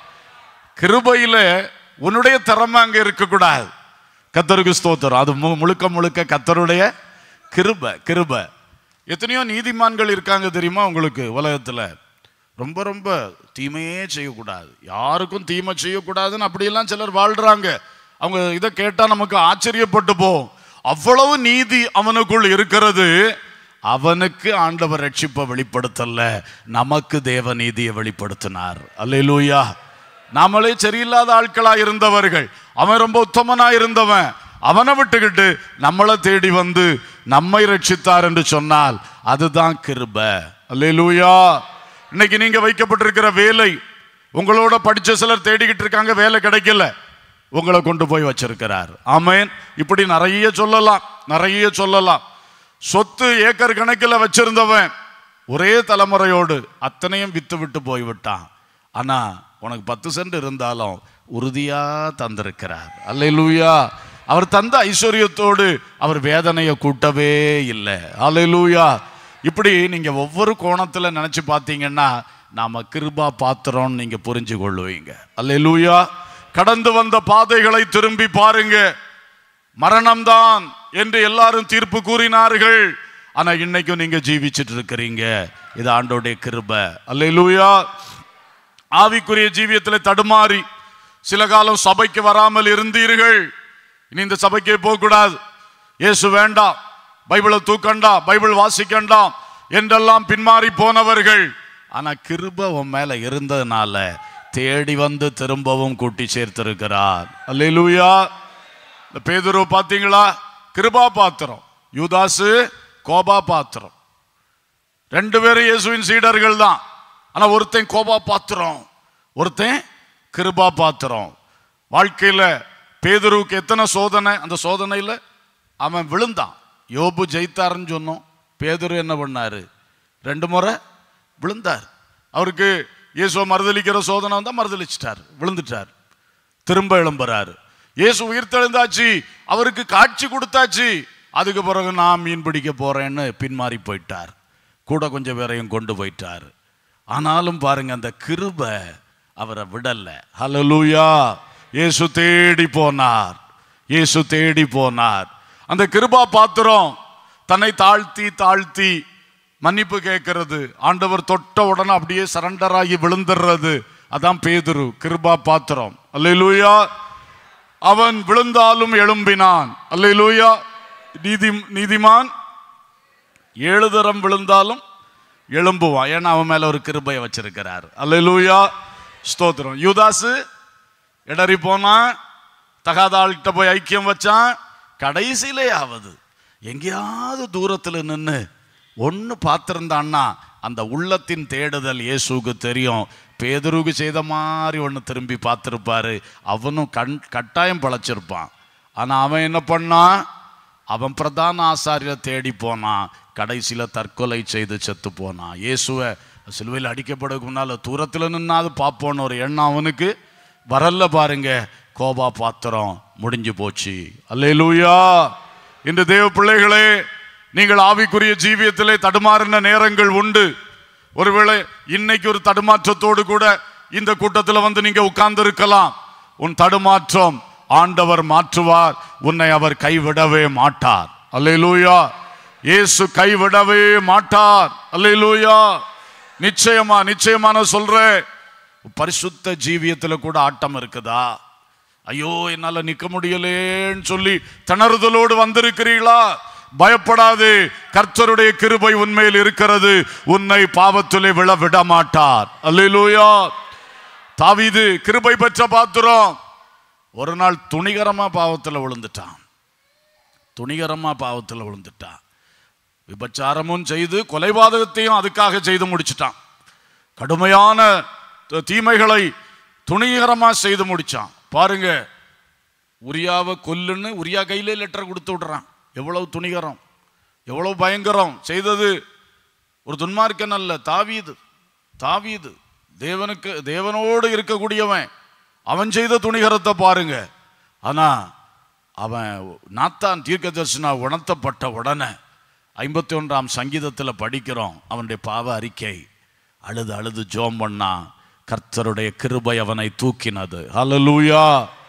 கிருபையில உன்னுடைய திறமை அங்க இருக்கக்கூடாது கத்தருக்கு ஸ்தோத்திரம் அது மு- முழுக்க முழுக்க கத்தருடைய கிருபை கிருபை எத்தனையோ நீதிமான்கள் இருக்காங்க தெரியுமா உங்களுக்கு உலகத்துல ரொம்ப ரொம்ப தீமையே செய்யக்கூடாது யாருக்கும் தீமை செய்யக்கூடாதுன்னு அப்படியெல்லாம் சிலர் வாழ்றாங்க அவங்க இதை கேட்டா நமக்கு ஆச்சரியப்பட்டு போகும் அவ்வளவு நீதி அவனுக்குள் இருக்கிறது அவனுக்கு ஆண்டவர் ரட்சிப்பை வெளிப்படுத்தல நமக்கு தேவ நீதியை வெளிப்படுத்தினார் அல்லேலூயா நாமளே சரியில்லாத ஆட்களா இருந்தவர்கள் அவன் ரொம்ப உத்தமனா இருந்தவன் அவனை விட்டுக்கிட்டு நம்மளை தேடி வந்து நம்மை ரட்சித்தார் என்று சொன்னால் அதுதான் கிருப அல்லேலூயா இன்னைக்கு நீங்க வைக்கப்பட்டிருக்கிற வேலை உங்களோட படிச்ச சிலர் தேடிக்கிட்டு இருக்காங்க வேலை கிடைக்கல உங்களை கொண்டு போய் வச்சிருக்கிறார் ஆமென் இப்படி நிறைய சொல்லலாம் நிறைய சொல்லலாம் சொத்து ஏக்கர் கணக்கில் வச்சிருந்தவன் ஒரே தலைமுறையோடு அத்தனையும் வித்து விட்டு போய்விட்டான் ஆனா உனக்கு பத்து சென்ட் இருந்தாலும் உறுதியா தந்திருக்கிறார் அல்லேலூயா அவர் தந்த ஐஸ்வர்யத்தோடு அவர் வேதனையை கூட்டவே இல்லை அல்லேலூயா இப்படி நீங்க ஒவ்வொரு கோணத்துல நினைச்சு பார்த்தீங்கன்னா நாம கிருபா பாத்திரம்னு நீங்க புரிஞ்சு கொள்ளுவீங்க அல்லேலூயா கடந்து வந்த பாதைகளை திரும்பி பாருங்க மரணம்தான் என்று எல்லாரும் தீர்ப்பு கூறினார்கள் ஆனா இன்னைக்கும் நீங்க ஜீவிச்சிட்டு இருக்கிறீங்க இது ஆண்டோடைய கிருபை அல்லேலூயா ஆவிக்குரிய ஜீவியத்தில் தடுமாறி சில காலம் சபைக்கு வராமல் இருந்தீர்கள் இனி இந்த சபைக்கே போகக்கூடாது இயேசு வேண்டாம் பைபிளை தூக்கண்டா பைபிள் வாசிக்கண்டாம் என்றெல்லாம் பின்மாறி போனவர்கள் ஆனா கிருபை உன் மேல இருந்ததுனால தேடி வந்து திரும்பவும் கூட்டி சேர்த்திருக்கிறார் அல்லேலூயா இந்த பேதுரு பாத்தீங்களா கிருபா பாத்திரம் யூதாசு கோபா பாத்திரம் ரெண்டு பேரும் இயேசுவின் சீடர்கள் தான் ஆனா ஒருத்தன் கோபா பாத்திரம் ஒருத்தன் கிருபா பாத்திரம் வாழ்க்கையில பேதுருவுக்கு எத்தனை சோதனை அந்த சோதனையில அவன் விழுந்தான் யோபு ஜெயித்தாருன்னு சொன்னோம் பேதுரு என்ன பண்ணாரு ரெண்டு முறை விழுந்தார் அவருக்கு இயேசுவை மறுதலிக்கிற சோதனை வந்தா மறுதலிச்சிட்டார் விழுந்துட்டார் திரும்ப எழும்புறாரு இயேசு உயிர்த்தெழுந்தாச்சு அவருக்கு காட்சி கொடுத்தாச்சு அதுக்கு பிறகு நான் மீன் பிடிக்க போறேன்னு பின்மாறி போயிட்டார் கூட கொஞ்சம் பேரையும் கொண்டு போயிட்டார் ஆனாலும் பாருங்க அந்த கிருபை அவரை விடல ஹalleluya இயேசு தேடி போனார் இயேசு தேடி போனார் அந்த கிருபா பாத்திரம் தன்னை தாழ்த்தி தாழ்த்தி மன்னிப்பு கேட்கிறது ஆண்டவர் தொட்ட உடனே அப்படியே சரண்டர் ஆகி விழுந்துடுறது அதான் பேதுரு கிருபா பாத்திரம் அல்லேலூயா அவன் விழுந்தாலும் எழும்பினான் அல்லேலூயா நீதி நீதிமான் ஏழு தரம் விழுந்தாலும் எழும்புவான் ஏன்னா அவன் மேல ஒரு கிருபையை வச்சிருக்கிறார் அல்லேலூயா ஸ்தோத்திரம் யூதாசு இடறி போனான் தகாத ஆள்கிட்ட போய் ஐக்கியம் வச்சான் கடைசியிலே ஆவது எங்கேயாவது தூரத்தில் நின்று ஒன்று பார்த்திருந்தான்னா அந்த உள்ளத்தின் தேடுதல் இயேசுவுக்கு தெரியும் பேதுருவுக்கு செய்த மாதிரி ஒன்று திரும்பி பார்த்துருப்பாரு அவனும் கண் கட்டாயம் பழச்சிருப்பான் ஆனால் அவன் என்ன பண்ணான் அவன் பிரதான ஆசாரியரை தேடி போனான் கடைசியில் தற்கொலை செய்து செத்து போனான் இயேசுவை சிலுவையில் அடிக்கப்படுறதுக்கு முன்னால் தூரத்தில் நின்னாது பார்ப்போன்னு ஒரு எண்ணம் அவனுக்கு வரல பாருங்க கோபா பாத்திரம் முடிஞ்சு போச்சு அல்லேலூயா இன்று தேவ பிள்ளைகளே நீங்கள் ஆவிக்குரிய ஜீவியத்திலே தடுமாறின நேரங்கள் உண்டு ஒருவேளை இன்னைக்கு ஒரு தடுமாற்றத்தோடு கூட இந்த கூட்டத்தில் வந்து நீங்க உட்கார்ந்து இருக்கலாம் உன் தடுமாற்றம் ஆண்டவர் மாற்றுவார் உன்னை அவர் கைவிடவே மாட்டார் அல்லேலூயா இயேசு கைவிடவே மாட்டார் அல்லேலூயா நிச்சயமா நிச்சயமா நான் சொல்றேன் பரிசுத்த ஜீவியத்துல கூட ஆட்டம் இருக்குதா ஐயோ என்னால நிக்க முடியலேன்னு சொல்லி திணறுதலோடு வந்திருக்கிறீர்களா பயப்படாதே கர்த்தருடைய கிருபை உண்மையில் இருக்கிறது உன்னை பாவத்திலே விழ விட மாட்டார் அல்லேலூயா தாவீது கிருபை பெற்ற பாத்திரம் ஒரு நாள் துணிகரமா பாவத்துல விழுந்துட்டான் துணிகரமா பாவத்துல விழுந்துட்டான் விபச்சாரமும் செய்து கொலைபாதகத்தையும் அதுக்காக செய்து முடிச்சிட்டான் கடுமையான த- தீமைகளை துணிகரமா செய்து முடிச்சான் பாருங்க உரியாவை கொல்லுன்னு உரியா கையிலே லெட்டர் கொடுத்து விடுறான் எவ்வளவு துணிகரம் எவ்வளவு பயங்கரம் செய்தது ஒரு துன்மார்க்கன் அல்ல தாவீது தாவீது தேவனுக்கு தேவனோடு இருக்கக்கூடியவன் அவன் செய்த துணிகரத்தை பாருங்க ஆனா அவன் நாத்தான் தீர்க்கதரிசனா உணர்த்தப்பட்ட உடனே ஐம்பத்தி ஒன்றாம் சங்கீதத்தில் படிக்கிறோம் அவனுடைய பாவ அறிக்கை அழுது அழுது ஜோம் பண்ணா கர்த்தருடைய கிருபை அவனை தூக்கினது ஹalleluya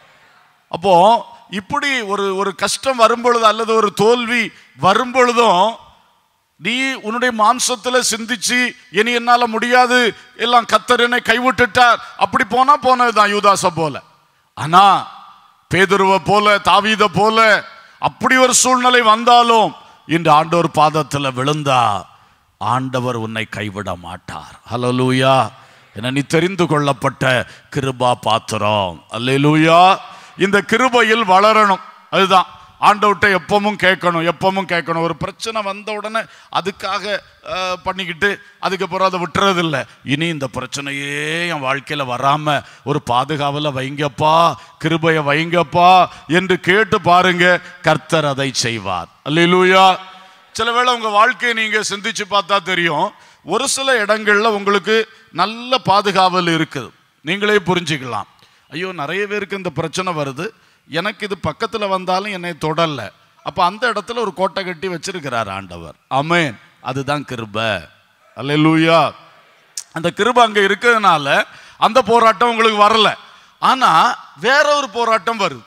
அப்போ இப்படி ஒரு ஒரு கஷ்டம் வரும்பொழுது அல்லது ஒரு தோல்வி வரும்பொழுதும் நீ உன்னுடைய மாம்சத்துல சிந்திச்சு இனி என்னால முடியாது எல்லாம் கத்தர் என்னை கைவிட்டுட்டார் அப்படி போனா போனதுதான் யூதாச போல ஆனா பேதுருவ போல தாவீத போல அப்படி ஒரு சூழ்நிலை வந்தாலும் இன்று ஆண்டவர் பாதத்துல விழுந்தா ஆண்டவர் உன்னை கைவிட மாட்டார் ஹalleluya என நீ தெரிந்து கொள்ளப்பட்ட கிருபா பாத்திரம் அல்லேலூயா இந்த கிருபையில் வளரணும் அதுதான் ஆண்டவர்கிட்ட எப்பவும் கேட்கணும் எப்பவும் கேட்கணும் ஒரு பிரச்சனை வந்த உடனே அதுக்காக அஹ், பண்ணிக்கிட்டு அதுக்கப்புறம் அதை விட்டுறதில்ல இனி இந்த பிரச்சனையே என் வாழ்க்கையில வராம ஒரு பாதுகாவல வைங்கப்பா கிருபையை வைங்கப்பா என்று கேட்டு பாருங்க கர்த்தர் அதை செய்வார் அல்லேலூயா சில வேளை உங்க வாழ்க்கையை நீங்க சிந்திச்சு பார்த்தா தெரியும் ஒரு சில இடங்கள்ல உங்களுக்கு நல்ல பாதுகாவல் இருக்குது நீங்களே புரிஞ்சுக்கலாம் ஐயோ நிறைய பேருக்கு இந்த பிரச்சனை வருது எனக்கு இது பக்கத்துல வந்தாலும் என்னை தொடல அப்ப அந்த இடத்துல ஒரு கோட்டை கட்டி வச்சிருக்கிறார் ஆண்டவர் ஆமென் அதுதான் கிருபை அல்லேலூயா அந்த கிருபை அங்க இருக்கிறதுனால அந்த போராட்டம் உங்களுக்கு வரல ஆனா வேற ஒரு போராட்டம் வருது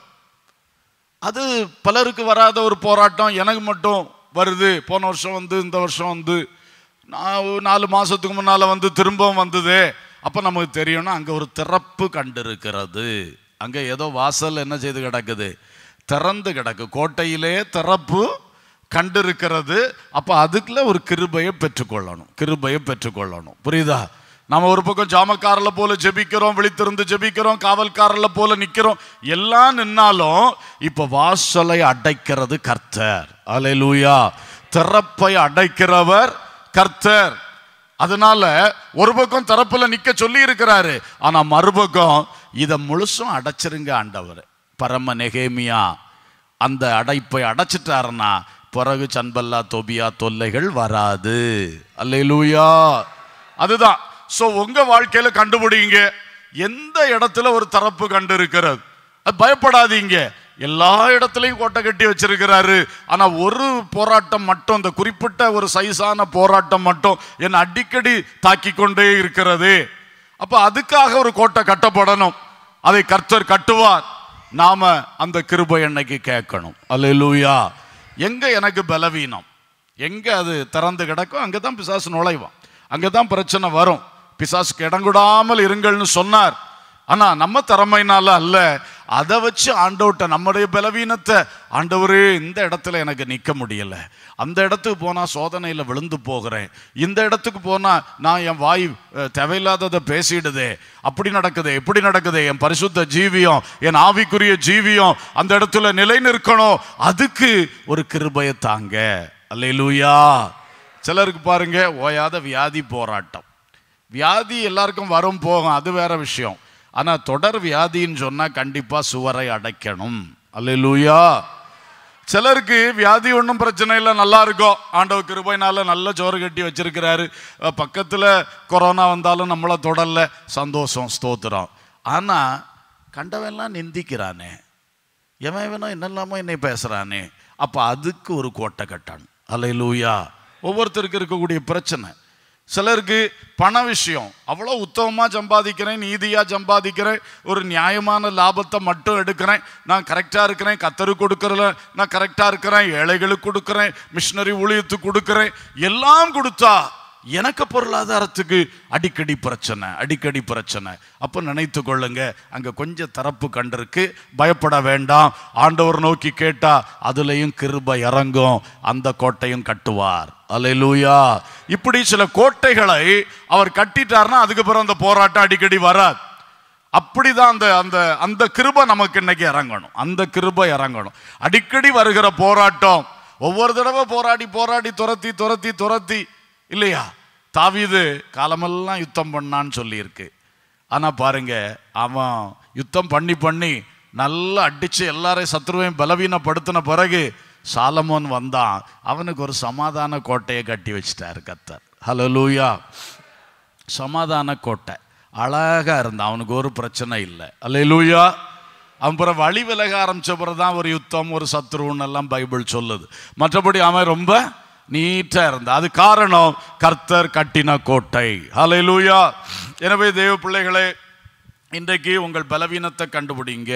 அது பலருக்கு வராத ஒரு போராட்டம் எனக்கு மட்டும் வருது போன வருஷம் வந்து இந்த வருஷம் வந்து நான் ஒரு நாலு மாசத்துக்கு முன்னால வந்து திரும்பவும் வந்தது அப்ப நமக்கு தெரியும்னா அங்க ஒரு திறப்பு கண்டிருக்கிறது அங்க ஏதோ வாசல் என்ன செய்து கிடக்குது திறந்து கிடக்கு கோட்டையிலே திறப்பு கண்டிருக்கிறது அப்ப அதுக்குள்ள ஒரு கிருபையை பெற்றுக்கொள்ளணும் கிருபையை பெற்றுக்கொள்ளணும் புரியுதா நம்ம ஒரு பக்கம் ஜாமக்காரல போல ஜெபிக்கிறோம் விழித்திருந்து ஜெபிக்கிறோம் காவல்காரல போல நிக்கிறோம் எல்லாம் நின்னாலும் இப்ப வாசலை அடைக்கிறது கர்த்தர் அல்லேலூயா திறப்பை அடைக்கிறவர் கர்த்தர் அதனால ஒரு பக்கம் திறப்புல நிக்க சொல்லி இருக்கிறாரு ஆனா மறுபக்கம் இதை முழுசும் அடைச்சிருங்க ஆண்டவர் பரம நெகேமியா அந்த அடைப்பை அடைச்சிட்டாருன்னா பிறகு சன்பல்லா தொபியா தொல்லைகள் வராது அல்லேலூயா அதுதான் சோ உங்க வாழ்க்கையில கண்டுபிடிங்க எந்த இடத்துல ஒரு தரப்பு கண்டு இருக்கிறது அது பயப்படாதீங்க எல்லா இடத்துலையும் கோட்டை கட்டி வச்சிருக்கிறாரு ஆனா ஒரு போராட்டம் மட்டும் இந்த குறிப்பிட்ட ஒரு சைஸான போராட்டம் மட்டும் என்னை அடிக்கடி தாக்கி கொண்டே இருக்கிறது அப்ப அதுக்காக ஒரு கோட்டை கட்டப்படணும் அதை கர்த்தர் கட்டுவார் நாம அந்த கிருபை என்னைக்கு கேட்கணும் அல்லேலூயா எங்க எனக்கு பலவீனம் எங்க அது திறந்து கிடக்கும் அங்கதான் பிசாசு நுழைவான் அங்கதான் பிரச்சனை வரும் பிசாசுக்கு இடங்கூடாமல் இருங்கள்னு சொன்னார் ஆனா நம்ம திறமைனால அல்ல அதை வச்சு ஆண்டவர்கிட்ட நம்முடைய பலவீனத்தை ஆண்டவரே இந்த இடத்துல எனக்கு நிக்க முடியல அந்த இடத்துக்கு போனா சோதனையில விழுந்து போகிறேன் இந்த இடத்துக்கு போனா நான் என் வாய் அஹ், தேவையில்லாததை பேசிடுதே அப்படி நடக்குதே இப்படி நடக்குதே என் பரிசுத்த ஜீவியம் என் ஆவிக்குரிய ஜீவியம் அந்த இடத்துல நிலை நிற்கணும் அதுக்கு ஒரு கிருபையை தாங்க அல்லேலூயா சிலருக்கு பாருங்க ஓயாத வியாதி போராட்டம் வியாதி எல்லாருக்கும் வரும் போகும் அது வேற விஷயம் ஆனா தொடர் வியாதின்னு சொன்னா கண்டிப்பா சுவரை அடைக்கணும் அல்லேலூயா சிலருக்கு வியாதி ஒன்றும் பிரச்சனை இல்லை நல்லா இருக்கும் ஆண்டவர் கிருபைனால நல்ல சோறு கட்டி வச்சிருக்கிறாரு அஹ் பக்கத்துல கொரோனா வந்தாலும் நம்மளை தொடரல சந்தோஷம் ஸ்தோத்திரம் ஆனா கண்டவெல்லாம் நிந்திக்கிறானே எவன் வேணும் என்னெல்லாமோ என்னை பேசுறானே அப்ப அதுக்கு ஒரு கோட்டை கட்டணும் அல்லேலூயா ஒவ்வொருத்தருக்கு இருக்கக்கூடிய பிரச்சனை சிலருக்கு பண விஷயம் அவ்வளோ உத்தமமாக சம்பாதிக்கிறேன் நீதியாக சம்பாதிக்கிறேன் ஒரு நியாயமான லாபத்தை மட்டும் எடுக்கிறேன் நான் கரெக்டாக இருக்கிறேன் கத்தரு கொடுக்கறல நான் கரெக்டாக இருக்கிறேன் ஏழைகளுக்கு கொடுக்குறேன் மிஷினரி ஊழியத்துக்கு கொடுக்குறேன் எல்லாம் கொடுத்தா எனக்கு பொருளாதாரத்துக்கு அடிக்கடி பிரச்சனை அடிக்கடி பிரச்சனை அப்போ நினைத்து கொள்ளுங்க அங்க கொஞ்சம் தரப்பு கண்டிருக்கு பயப்பட வேண்டாம் ஆண்டவர் நோக்கி கேட்டா அதுலயும் கிருபை இறங்கும் அந்த கோட்டையும் கட்டுவார் அல்லேலூயா இப்படி சில கோட்டைகளை அவர் கட்டிட்டார்னா அதுக்கு பிறகு அந்த போராட்டம் அடிக்கடி வராது அப்படிதான் அந்த அந்த அந்த கிருபை நமக்கு இன்னைக்கு இறங்கணும் அந்த கிருபை இறங்கணும் அடிக்கடி வருகிற போராட்டம் ஒவ்வொரு தடவை போராடி போராடி துரத்தி துரத்தி துரத்தி இல்லையா தாவீது காலமெல்லாம் யுத்தம் பண்ணான்னு சொல்லியிருக்கு ஆனா பாருங்க அவன் யுத்தம் பண்ணி பண்ணி நல்லா அடிச்சு எல்லாரையும் சத்ருவையும் பலவீனப்படுத்தின பிறகு சாலமோன் வந்தான் அவனுக்கு ஒரு சமாதான கோட்டையை கட்டி வச்சிட்டாரு கத்தர் ஹலோ சமாதான கோட்டை அழகா இருந்தான் அவனுக்கு ஒரு பிரச்சனை இல்லை அல்லேலூயா அவன் பிற வழி விலக ஆரம்பிச்ச பிறகு தான் ஒரு யுத்தம் ஒரு சத்ருன்னு எல்லாம் பைபிள் சொல்லுது மற்றபடி அவன் ரொம்ப நீட்டா இருந்தான் அது காரணம் கர்த்தர் கட்டின கோட்டை ஹalleluya எனவே தேவ பிள்ளைகளே இன்றைக்கு உங்கள் பலவீனத்தை கண்டுபிடிங்க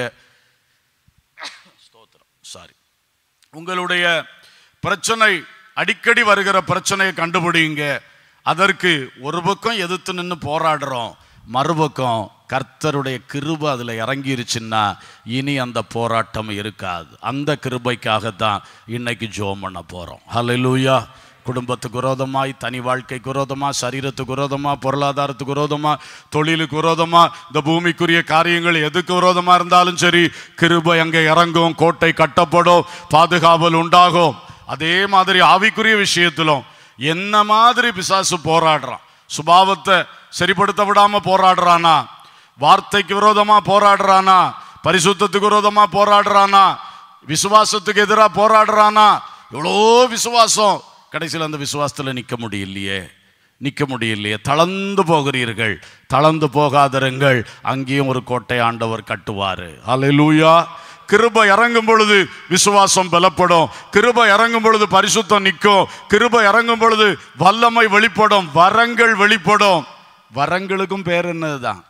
ஸ்தோத்திரம் சாரி உங்களுடைய பிரச்சனை அடிக்கடி வருகிற பிரச்சனையை கண்டுபிடிங்க அதற்கு ஒரு பக்கம் எதிர்த்து நின்று போராடுறோம் மறுபக்கம் கர்த்தருடைய கிருபை அதில் இறங்கிருச்சுன்னா இனி அந்த போராட்டம் இருக்காது அந்த கிருபைக்காகத்தான் இன்னைக்கு ஜோம் பண்ண போகிறோம் ஹalleluya குடும்பத்துக்கு விரோதமாய் தனி வாழ்க்கைக்கு விரோதமா சரீரத்துக்கு விரோதமா பொருளாதாரத்துக்கு விரோதமா தொழிலுக்கு விரோதமா இந்த பூமிக்குரிய காரியங்கள் எதுக்கு விரோதமா இருந்தாலும் சரி கிருபை அங்கே இறங்கும் கோட்டை கட்டப்படும் பாதுகாவல் உண்டாகும் அதே மாதிரி ஆவிக்குரிய விஷயத்திலும் என்ன மாதிரி பிசாசு போராடுறான் சுபாவத்தை சரிப்படுத்த விடாம போராடுறானா வார்த்தைக்கு விரோதமா போராடுறானா பரிசுத்தத்துக்கு விரோதமா போராடுறானா விசுவாசத்துக்கு எதிராக போராடுறானா எவ்வளோ விசுவாசம் கடைசியில் அந்த விசுவாசத்தில் நிற்க முடியலையே நிற்க முடியலையே தளர்ந்து போகிறீர்கள் தளர்ந்து போகாதிருங்கள் அங்கேயும் ஒரு கோட்டை ஆண்டவர் கட்டுவார் ஹalleluya கிருபை இறங்கும் பொழுது விசுவாசம் பலப்படும் கிருபை இறங்கும் பொழுது பரிசுத்தம் நிற்கும் கிருபை இறங்கும் பொழுது வல்லமை வெளிப்படும் வரங்கள் வெளிப்படும் வரங்களுக்கும் பேர் என்னதுதான்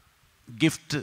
gift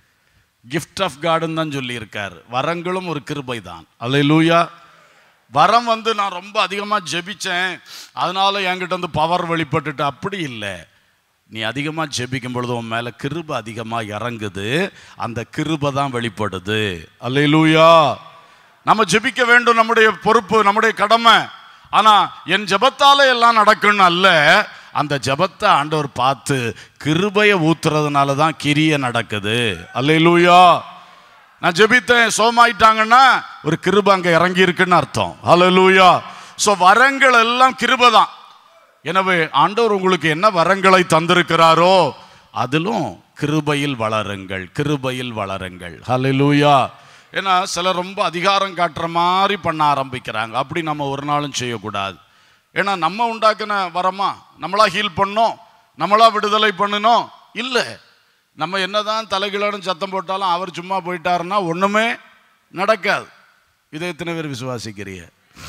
gift ஆஃப் காடுன்னு தான் சொல்லியிருக்கார் வரங்களும் ஒரு கிருபை தான் அல்லேலூயா வரம் வந்து நான் ரொம்ப அதிகமாக ஜெபிச்சேன் அதனால என்கிட்ட வந்து பவர் வெளிப்பட்டுட்டு அப்படி இல்லை நீ அதிகமாக ஜெபிக்கும் பொழுது உன் மேலே கிருபை அதிகமாக இறங்குது அந்த கிருபை தான் வெளிப்படுது அல்லேலூயா நம்ம ஜெபிக்க வேண்டும் நம்முடைய பொறுப்பு நம்முடைய கடமை ஆனா என் ஜெபத்தால எல்லாம் நடக்கும்னு அல்ல அந்த ஜெபத்தை ஆண்டவர் பார்த்து கிருபையை ஊத்துறதுனால தான் கிரிய நடக்குது அல்லேலூயா நான் ஜெபித்தேன் சோமாயிட்டாங்கன்னா ஒரு கிருபை அங்க இறங்கி இருக்குன்னு அர்த்தம் ஹalleluya சோ வரங்கள் எல்லாம் கிருபை தான் எனவே ஆண்டவர் உங்களுக்கு என்ன வரங்களை தந்திருக்கிறாரோ அதிலும் கிருபையில் வளருங்கள் கிருபையில் வளருங்கள் ஹalleluya ஏன்னா சிலர் ரொம்ப அதிகாரம் காட்டுற மாதிரி பண்ண ஆரம்பிக்கிறாங்க அப்படி நம்ம ஒரு நாளும் செய்யக்கூடாது ஏன்னா நம்ம உண்டாக்கின வரமா நம்மளா ஹீல் பண்ணோம் நம்மளா விடுதலை பண்ணணும் இல்லை நம்ம என்னதான் தலைகீழான சத்தம் போட்டாலும் அவர் சும்மா போயிட்டாருன்னா ஒண்ணுமே நடக்காது இதை எத்தனை பேர் விசுவாசிக்கிறீங்க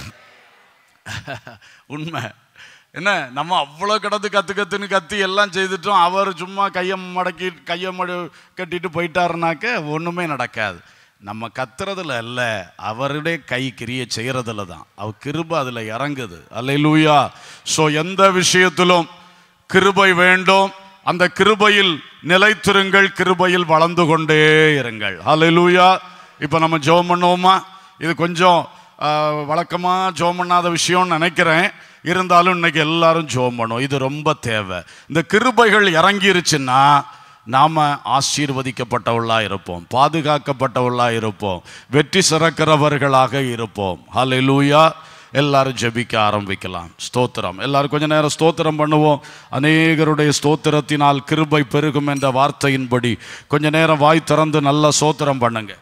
உண்மை என்ன நம்ம அவ்வளோ கிடந்து கத்து கத்துன்னு கத்தி எல்லாம் செய்துட்டோம் அவர் சும்மா கையை மடக்கி கையை மடு கட்டிட்டு போயிட்டாருனாக்க ஒன்றுமே நடக்காது நம்ம கத்துறதுல அல்ல அவருடைய கை கிரிய செய்யறதுல தான் அவர் கிருபை அதில் இறங்குது அல்லேலூயா ஸோ எந்த விஷயத்திலும் கிருபை வேண்டும் அந்த கிருபையில் நிலைத்திருங்கள் கிருபையில் வளர்ந்து கொண்டே இருங்கள் ஹalleluya இப்போ நம்ம ஜெபம் பண்ணுவோமா இது கொஞ்சம் ஆஹ், வழக்கமா ஜெபம் பண்ணாத விஷயம்னு நினைக்கிறேன் இருந்தாலும் இன்னைக்கு எல்லாரும் ஜெபம் பண்ணுவோம் இது ரொம்ப தேவை இந்த கிருபைகள் இறங்கிருச்சுன்னா நாம ஆசீர்வதிக்கப்பட்டவர்களா இருப்போம் பாதுகாக்கப்பட்டவர்களா இருப்போம் வெற்றி சிறக்கிறவர்களாக இருப்போம் ஹalleluya எல்லாரும் ஜெபிக்க ஆரம்பிக்கலாம் ஸ்தோத்திரம் எல்லாரும் கொஞ்ச நேரம் ஸ்தோத்திரம் பண்ணுவோம் அநேகருடைய ஸ்தோத்திரத்தினால் கிருபை பெருகும் என்ற வார்த்தையின்படி கொஞ்ச நேரம் வாய் திறந்து நல்லா ஸ்தோத்திரம் பண்ணுங்க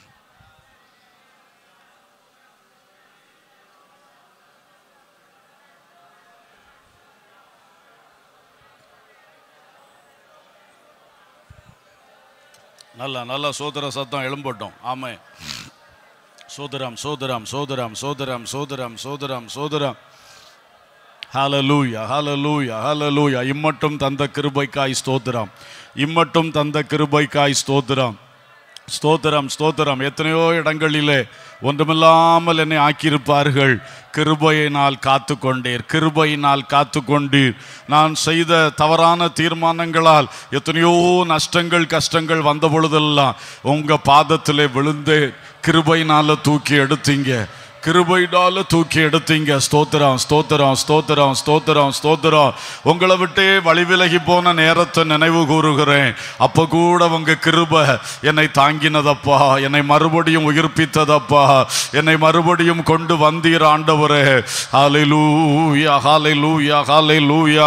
நல்லா நல்லா சோதர சத்தம் எழும்பட்டும் ஆமே சோதரம் சோதரம் சோதரம் சோதரம் சோதரம் சோதரம் சோதரம் ஹalleluya ஹalleluya ஹalleluya இம்மட்டும் தந்த கிருபைக்காய் ஸ்தோத்திரம் இம்மட்டும் தந்த கிருபைக்காய் ஸ்தோத்திரம் ஸ்தோத்திரம் ஸ்தோத்திரம் எத்தனையோ இடங்களிலே ஒன்றுமில்லாமல் என்னை ஆக்கியிருப்பார்கள் கிருபையினால் காத்து கொண்டீர் கிருபையினால் காத்து கொண்டீர் நான் செய்த தவறான தீர்மானங்களால் எத்தனையோ நஷ்டங்கள் கஷ்டங்கள் வந்த பொழுதெல்லாம் உங்க பாதத்திலே விழுந்து கிருபையினால தூக்கி எடுத்தீங்க கிருபையினால தூக்கி எடுத்தீங்க ஸ்தோத்திரம் ஸ்தோத்திரம் ஸ்தோத்திரம் ஸ்தோத்திரம் ஸ்தோத்திரம் உங்களை விட்டே வழி விலகி போன நேரத்தை நினைவு கூறுகிறேன் அப்ப கூட உங்க கிருபை என்னை தாங்கினதப்பா என்னை மறுபடியும் உயிர்ப்பித்ததப்பா என்னை மறுபடியும் கொண்டு வந்தீர் ஆண்டவரே ஹாலை லூயா ஹாலை லூயா ஹாலை லூயா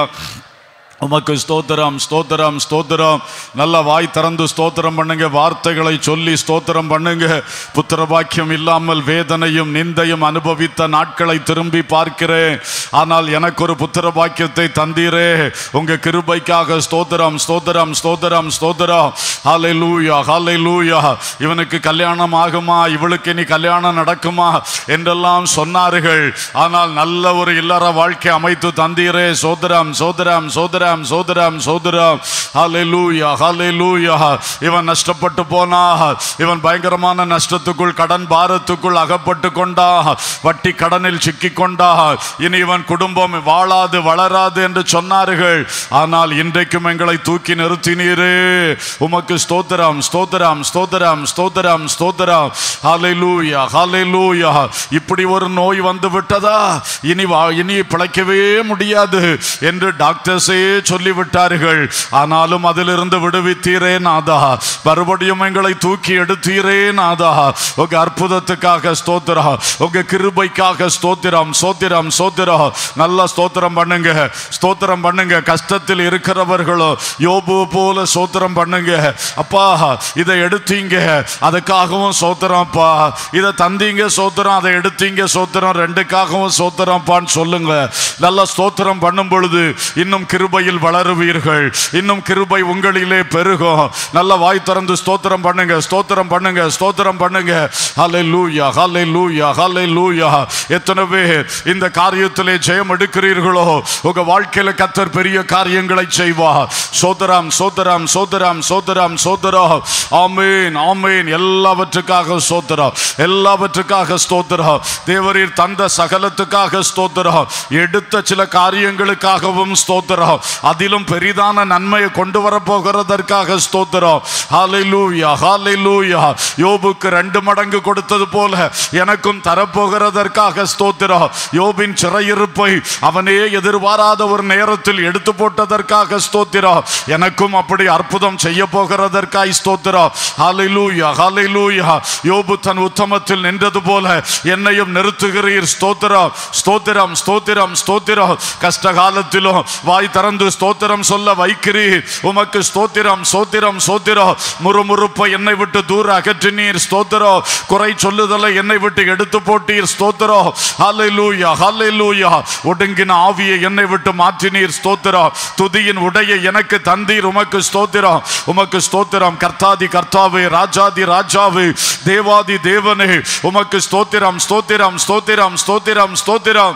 உமக்கு ஸ்தோத்திரம் ஸ்தோத்திரம் ஸ்தோத்திரம் நல்ல வாய் திறந்து ஸ்தோத்திரம் பண்ணுங்க வார்த்தைகளை சொல்லி ஸ்தோத்திரம் பண்ணுங்க புத்திர பாக்கியம் இல்லாமல் வேதனையும் நிந்தையும் அனுபவித்த நாட்களை திரும்பி பார்க்கிறேன் ஆனால் எனக்கு ஒரு புத்திர பாக்கியத்தை தந்தீரே உங்க கிருபைக்காக ஸ்தோத்திரம் ஸ்தோத்திரம் ஸ்தோத்திரம் ஸ்தோத்திரம் ஹாலை லூயா ஹாலை லூயா இவனுக்கு கல்யாணம் ஆகுமா இவளுக்கு இனி கல்யாணம் நடக்குமா என்றெல்லாம் சொன்னார்கள் ஆனால் நல்ல ஒரு இல்லற வாழ்க்கை அமைத்து தந்தீரே சோதரம் சோதரம் சோதரம் சோதரம் சோதரம் ஹalleluya ஹalleluya இவன் நஷ்டப்பட்டு போனா இவன் பயங்கரமான நஷ்டத்துக்குள் கடன் பாரத்துக்குள் அகப்பட்டு கொண்டா வட்டி கடனில் சிக்கி கொண்டா இனி இவன் குடும்பம் வாழாது வளராது என்று சொன்னார்கள் ஆனால் இன்றைக்கும் எங்களை தூக்கி நிறுத்தினீரே உமக்கு ஸ்தோத்திரம் ஸ்தோத்திரம் ஸ்தோத்திரம் ஸ்தோத்திரம் ஸ்தோத்திரம் ஹalleluya ஹalleluya இப்படி ஒரு நோய் வந்து விட்டதா இனி வா இனி பிழைக்கவே முடியாது என்று டாக்டர்ஸே சொல்லிவிட்டார்கள் ஆனாலும் அதிலிருந்து விடுவித்தீரே நாதா மறுபடியும் எங்களை தூக்கி எடுத்தீரே நாதா உங்க அற்புதத்துக்காக ஸ்தோத்திரம் உங்க கிருபைக்காக ஸ்தோத்திரம் ஸ்தோத்திரம் ஸ்தோத்திரம் நல்ல ஸ்தோத்திரம் பண்ணுங்க ஸ்தோத்திரம் பண்ணுங்க கஷ்டத்தில் இருக்கிறவர்களோ யோபு போல ஸ்தோத்திரம் பண்ணுங்க அப்பா இதை எடுத்தீங்க அதுக்காகவும் சோத்திரம்ப்பா இதை தந்தீங்க சோத்திரம் அதை எடுத்தீங்க சோத்திரம் ரெண்டுக்காகவும் சோத்திரம்ப்பான்னு சொல்லுங்க நல்ல ஸ்தோத்திரம் பண்ணும் பொழுது இன்னும் கிருபையில் வளருவீர்கள் இன்னும் கிருபை உங்களிலே பெருகும் நல்ல வாய் திறந்து ஸ்தோத்திரம் பண்ணுங்க ஸ்தோத்திரம் பண்ணுங்க ஸ்தோத்திரம் பண்ணுங்க ஹலை லூயா ஹலை லூயா ஹலை லூயா எத்தனை பேர் இந்த காரியத்திலே ஜெயம் எடுக்கிறீர்களோ உங்க வாழ்க்கையில கத்தர் பெரிய காரியங்களை செய்வார் சோதரம் சோதரம் சோதரம் சோதரம் சோதரம் ஆமீன் ஆமீன் எல்லாவற்றுக்காக ஸ்தோத்திரம் எல்லாவற்றுக்காக ஸ்தோத்திரம் தேவரீர் தந்த சகலத்துக்காக ஸ்தோத்திரம் எடுத்த சில காரியங்களுக்காகவும் ஸ்தோத்திரம் அதிலும் பெரிதான நன்மையை கொண்டு வர போகிறதற்காக ஸ்தோத்திரம் ஹalleluya ஹalleluya யோபுக்கு ரெண்டு மடங்கு கொடுத்தது போல எனக்கும் தரப்போகிறதற்காக ஸ்தோத்திரம் யோபின் சிறையிருப்பை அவனே எதிர்பாராத ஒரு நேரத்தில் எடுத்து போட்டதற்காக ஸ்தோத்திரம் எனக்கும் அப்படி அற்புதம் செய்ய போகிறதற்காய் ஸ்தோத்திரம் ஹalleluya ஹalleluya யோபு தன் உத்தமத்தில் நின்றது போல என்னையும் நிறுத்துகிறீர் ஸ்தோத்திரம் ஸ்தோத்திரம் ஸ்தோத்திரம் ஸ்தோத்திரம் கஷ்ட காலத்திலும் வாய் திறந்து ஸ்தோத்திரம் சொல்ல வைக்கிறீர் உமக்கு ஸ்தோத்திரம் ஸ்தோத்திரம் ஸ்தோத்திரம் முறுமுறுப்பை என்னை விட்டு தூர அகற்றினீர் ஸ்தோத்திரம் குறை சொல்லுதலை என்னை விட்டு எடுத்து போட்டீர் ஸ்தோத்திரம் ஹalleluya ஹalleluya ஒடுங்கின ஆவியை என்னை விட்டு மாற்றினீர் ஸ்தோத்திரம் துதியின் உடையை எனக்கு தந்தீர் உமக்கு ஸ்தோத்திரம் உமக்கு ஸ்தோத்திரம் கர்த்தாதி கர்த்தாவே ராஜாதி ராஜாவே தேவாதி தேவனே உமக்கு ஸ்தோத்திரம் ஸ்தோத்திரம் ஸ்தோத்திரம் ஸ்தோத்திரம் ஸ்தோத்திரம்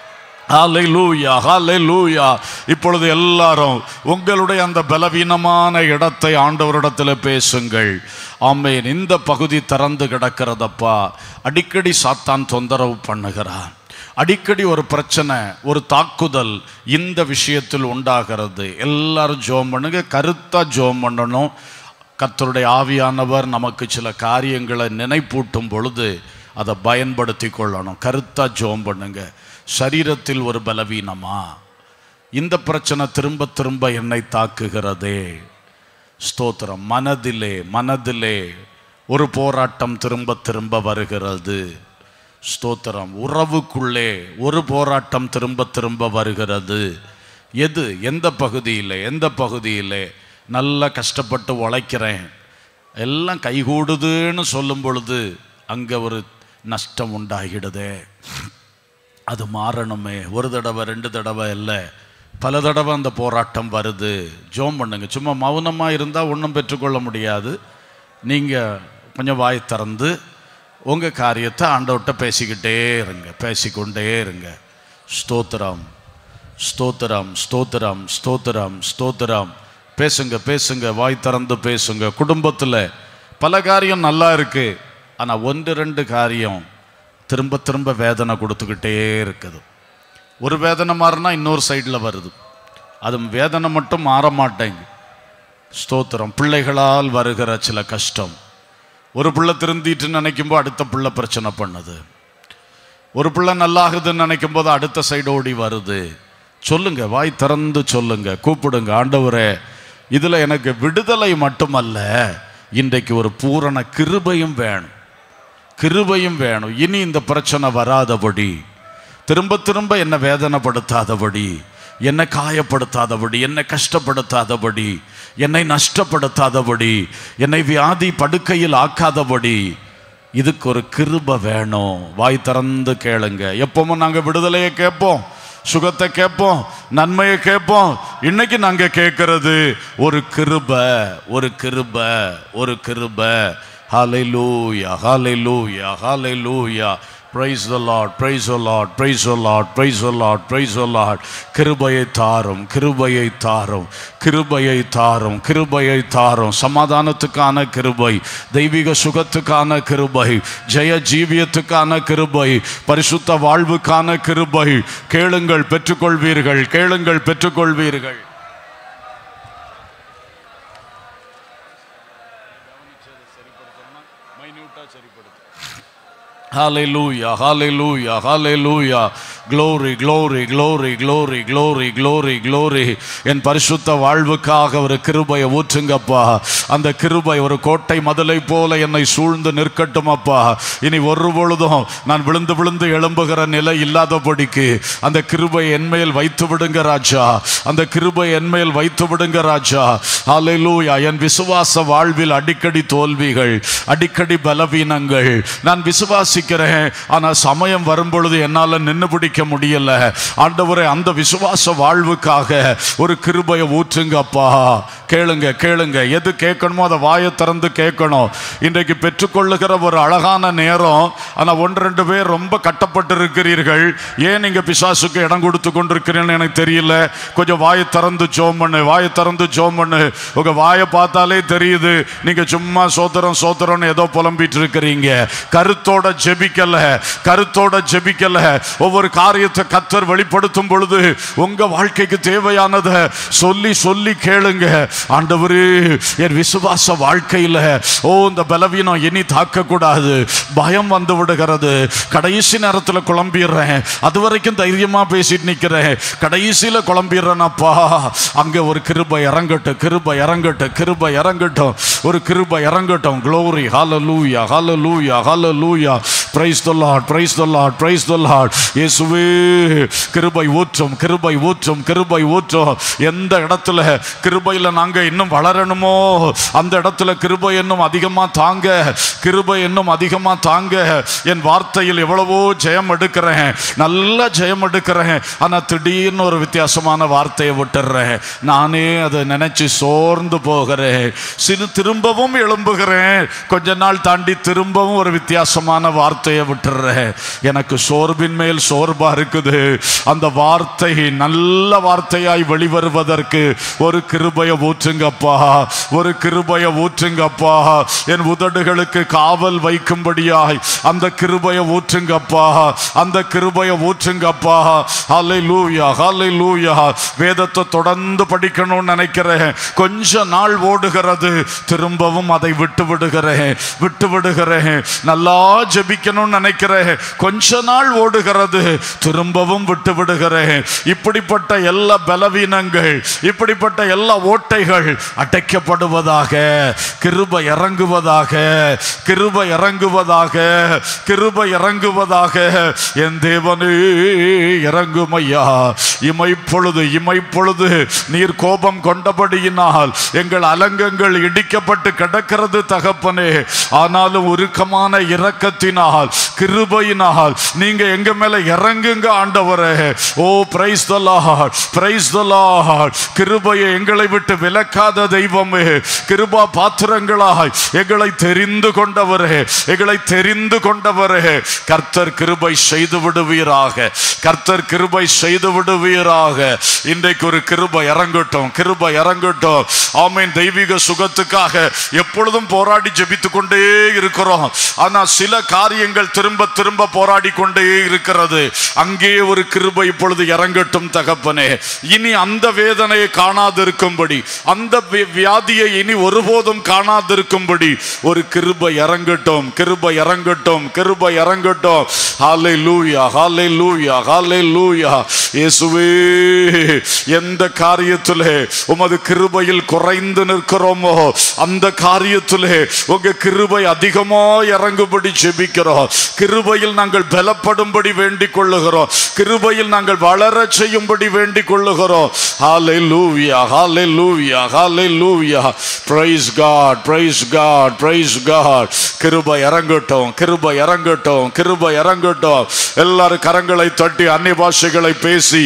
ஹalleluya ஹalleluya இப்பொழுது எல்லாரும் உங்களுடைய அந்த பலவீனமான இடத்தை ஆண்டவரிடத்தில் பேசுங்கள் ஆமேன் இந்த பகுதி திறந்து கிடக்கிறதப்பா அடிக்கடி சாத்தான் தொந்தரவு பண்ணுகிறான் அடிக்கடி ஒரு பிரச்சனை ஒரு தாக்குதல் இந்த விஷயத்தில் உண்டாகிறது எல்லாரும் ஜோம் பண்ணுங்க கருத்தா ஜோம் பண்ணணும் கர்த்தருடைய ஆவியானவர் நமக்கு சில காரியங்களை நினைப்பூட்டும் பொழுது அதை பயன்படுத்தி கொள்ளணும் கருத்தா ஜோம் பண்ணுங்க சரீரத்தில் ஒரு பலவீனமா இந்த பிரச்சனை திரும்ப திரும்ப என்னை தாக்குகிறதே ஸ்தோத்திரம் மனதிலே மனதிலே ஒரு போராட்டம் திரும்ப திரும்ப வருகிறது ஸ்தோத்திரம் உறவுக்குள்ளே ஒரு போராட்டம் திரும்ப திரும்ப வருகிறது எது எந்த பகுதியில் எந்த பகுதியில் நல்லா கஷ்டப்பட்டு உழைக்கிறேன் எல்லாம் கைகூடுதுன்னு சொல்லும் பொழுது அங்கே ஒரு நஷ்டம் உண்டாகிடுதே அது மாறணுமே ஒரு தடவை ரெண்டு தடவை இல்லை பல தடவை அந்த போராட்டம் வருது ஜோம் பண்ணுங்க சும்மா மௌனமாக இருந்தால் ஒன்றும் பெற்றுக்கொள்ள முடியாது நீங்கள் கொஞ்சம் வாய் திறந்து உங்கள் காரியத்தை ஆண்டவர்கிட்ட பேசிக்கிட்டே இருங்க பேசிக்கொண்டே இருங்க ஸ்தோத்திரம் ஸ்தோத்திரம் ஸ்தோத்திரம் ஸ்தோத்திரம் ஸ்தோத்திரம் பேசுங்க பேசுங்க வாய் திறந்து பேசுங்க குடும்பத்தில் பல காரியம் நல்லா இருக்கு ஆனா ஒன்று ரெண்டு காரியம் திரும்ப திரும்ப வேதனை கொடுத்துக்கிட்டே இருக்குது ஒரு வேதனை மாறினா இன்னொரு சைடில் வருது அது வேதனை மட்டும் மாற மாட்டேங்க ஸ்தோத்திரம் பிள்ளைகளால் வருகிற சில கஷ்டம் ஒரு பிள்ளை திருந்திட்டு நினைக்கும்போது அடுத்த பிள்ளை பிரச்சனை பண்ணுது ஒரு பிள்ளை நல்லாகுதுன்னு நினைக்கும் போது அடுத்த சைடு ஓடி வருது சொல்லுங்க வாய் திறந்து சொல்லுங்க கூப்பிடுங்க ஆண்டவரே இதுல எனக்கு விடுதலை மட்டுமல்ல இன்றைக்கு ஒரு பூரண கிருபையும் வேணும் கிருபையும் வேணும் இனி இந்த பிரச்சனை வராதபடி திரும்ப திரும்ப என்னை வேதனைப்படுத்தாதபடி என்னை காயப்படுத்தாதபடி என்னை கஷ்டப்படுத்தாதபடி என்னை நஷ்டப்படுத்தாதபடி என்னை வியாதி படுக்கையில் ஆக்காதபடி இதுக்கு ஒரு கிருபை வேணும் வாய் திறந்து கேளுங்க எப்பவும் நாங்கள் விடுதலையை கேட்போம் சுகத்தை கேட்போம் நன்மையை கேட்போம் இன்னைக்கு நாங்க கேட்கறது ஒரு கிருபை ஒரு கிருபை ஒரு கிருபை ஹalleluya hallelujah hallelujah praise the lord praise the lord praise the lord praise the lord praise the lord கிருபையை தாரும் கிருபையை தாரும் கிருபையை தாரும் கிருபையை தாரும் சமாதானத்துக்கான கிருபை தெய்வீக சுகத்துக்கான கிருபை ஜெய ஜீவியத்துக்கான கிருபை பரிசுத்த வாழ்வுக்கான கிருபை கேளுங்கள் பெற்றுக்கொள்வீர்கள் கேளுங்கள் பெற்றுக்கொள்வீர்கள் Hallelujah, hallelujah, hallelujah. Glory, glory, glory, glory, glory, glory, glory. என் பரிசுத்த வாழ்வுக்காக ஒரு கிருபையை ஊற்றுங்கப்பா அந்த கிருபை ஒரு கோட்டை மதிலை போல என்னை சூழ்ந்து நிற்கட்டும் அப்பா இனி ஒரு பொழுதும் நான் விழுந்து விழுந்து எழும்புகிற நிலை இல்லாதபடிக்கு அந்த கிருபை என்மேல் வைத்து விடுங்க ராஜா அந்த கிருபை என்மேல் வைத்து விடுங்க ராஜா ஹalleluya என் விசுவாச வாழ்வில் அடிக்கடி தோல்விகள் அடிக்கடி பலவீனங்கள் நான் விசுவாசிக்கிறேன் ஆனா சமயம் வரும் பொழுது என்னால நின்று பிடிக்க முடியல ஆண்டவரே அந்த விசுவாச வாழ்வுக்காக ஒரு கிருபையை ஊற்றுங்கப்பா கேளுங்க கேளுங்க எது கேட்கணுமோ அதை வாயை திறந்து கேட்கணும் இன்றைக்கு பெற்றுக்கொள்ளுகிற ஒரு அழகான நேரம் ஆனா ஒன்று ரெண்டு பேர் ரொம்ப கட்டப்பட்டு இருக்கிறீர்கள் ஏன் நீங்க பிசாசுக்கு இடம் கொடுத்து கொண்டிருக்கிறீங்கன்னு எனக்கு தெரியல கொஞ்சம் வாயை திறந்து ஜோம் பண்ணு வாயை திறந்து ஜோம் பண்ணு உங்க வாயை பார்த்தாலே தெரியுது நீங்க சும்மா சோத்திரம் சோத்திரம்னு ஏதோ புலம்பிட்டு இருக்கிறீங்க கருத்தோட ஜெபிக்கல கருத்தோட ஜெபிக்கல ஒவ்வொரு காரியத்தை கத்தர் வெளிப்படுத்தும் பொழுது உங்க வாழ்க்கைக்கு தேவையானதை சொல்லி சொல்லி கேளுங்க ஆண்டவரே என் விசுவாச வாழ்க்கையில ஓ இந்த பலவீனம் இனி தாக்க கூடாது பயம் வந்து விடுகிறது கடைசி நேரத்தில் குழம்பிடுறேன் அது வரைக்கும் தைரியமா பேசிட்டு நிக்கிறேன் கடைசியில குழம்பிடுறேனப்பா அங்க ஒரு கிருபை இறங்கட்டும் கிருபை இறங்கட்டும் கிருபை இறங்கட்டும் ஒரு கிருபை இறங்கட்டும் glory hallelujah hallelujah hallelujah praise the lord praise the lord praise the lord இயேசுவே கிருபை ஊற்றும் கிருபை ஊற்றும் கிருபை ஊற்றும் எந்த இடத்துல கிருபையில நாங்க இன்னும் வளரணுமோ அந்த இடத்துல கிருபை இன்னும் அதிகமா தாங்க கிருபை இன்னும் அதிகமா தாங்க என் வார்த்தையில் எவ்வளவோ ஜெயம் எடுக்கிறேன் நல்ல ஜெயம் எடுக்கிறேன் ஆனா திடீர்னு ஒரு வித்தியாசமான வார்த்தையை விட்டுறேன் நானே அதை நினைச்சு சோர்ந்து போகிறேன் சிறு திரும்பவும் எழும்புகிறேன் கொஞ்ச நாள் தாண்டி திரும்பவும் ஒரு வித்தியாசமான வார்த்தையை விட்டுறேன் எனக்கு சோர்வின் மேல் சோர்வா இருக்குது அந்த வார்த்தை நல்ல வார்த்தையாய் வெளிவருவதற்கு ஒரு கிருபைய ஊற்றுங்கப்பா ஒரு கிருபைய ஊற்றுங்கப்பா என் உதடுகளுக்கு காவல் வைக்கும்படியாய் அந்த கிருபைய ஊற்றுங்கப்பா அந்த கிருபைய ஊற்றுங்கப்பா ஹalleluya ஹalleluya வேதத்தை தொடர்ந்து படிக்கணும்னு நினைக்கிறேன் கொஞ்ச நாள் ஓடுகிறது திரும்பவும் அதை விட்டு விடுகிறேன் விட்டு விடுகிறேன் நல்லா ஜெபிக்கணும்னு நினைக்கிறேன் கொஞ்ச நாள் ஓடுகிறது திரும்பவும் விட்டு விடுகிறேன் இப்படிப்பட்ட எல்லா பலவீனங்கள் இப்படிப்பட்ட எல்லா ஓட்டைகள் அடைக்கப்படுவதாக கிருபை இறங்குவதாக கிருபை இறங்குவதாக கிருபை இறங்குவதாக என் தேவனே இறங்கும் ஐயா இமைப்பொழுது இமைப்பொழுது நீர் கோபம் கொண்டபடியினால் எங்கள் அலங்கங்கள் இடிக்கப்பட்டு கிடக்கிறது தகப்பனே ஆனாலும் உருக்கமான இரக்கத்தினால் கிருபையினால் கிருபையினால் நீங்க எங்க மேல இறங்குங்க ஆண்டவரே oh praise the Lord praise the Lord கிருபையை எங்களை விட்டு விலக்காத தெய்வமே கிருபா பாத்திரங்களாய் எங்களை தெரிந்து கொண்டவரே எங்களை தெரிந்து கொண்டவரே கர்த்தர் கிருபை செய்து விடுவீராக கர்த்தர் கிருபை செய்து விடுவீராக இன்றைக்கு ஒரு கிருபை இறங்கட்டும் கிருபை இறங்கட்டும் ஆமீன் தெய்வீக சுகத்துக்காக எப்பொழுதும் போராடி ஜெபித்துக் கொண்டே இருக்கிறோம் ஆனா சில காரியங்கள் திரும்ப திரும்ப போராடி கொண்டே இருக்கிறது அங்கே ஒரு கிருபை இப்பொழுது இறங்கட்டும் தகப்பனே இனி அந்த வேதனையை காணாதிருக்கும்படி அந்த வி- வியாதியை இனி ஒருபோதும் காணாதிருக்கும்படி ஒரு கிருபை இறங்கட்டும் கிருபை இறங்கட்டும் கிருபை இறங்கட்டும் ஹாலே லூயா ஹாலே லூயா ஹாலே லூயா இயேசுவே எந்த காரியத்திலே உமது கிருபையில் குறைந்து நிற்கிறோமோ அந்த காரியத்திலே உங்க கிருபை அதிகமா இறங்கும்படி ஜெபிக்கிறோம் கிருபையில் நாங்கள் பலப்படும்படி வேண்டிக் கொள்ளுகிறோம் கிருபையில் நாங்கள் வளர செய்யும்படி வேண்டிக் கொள்ளுகிறோம் ஹalleluya hallelujah hallelujah praise god praise god praise god கிருபை இறங்கட்டும் கிருபை இறங்கட்டும் கிருபை இறங்கட்டும் எல்லாரும் கரங்களை தட்டி அந்நிய பாஷைகளை பேசி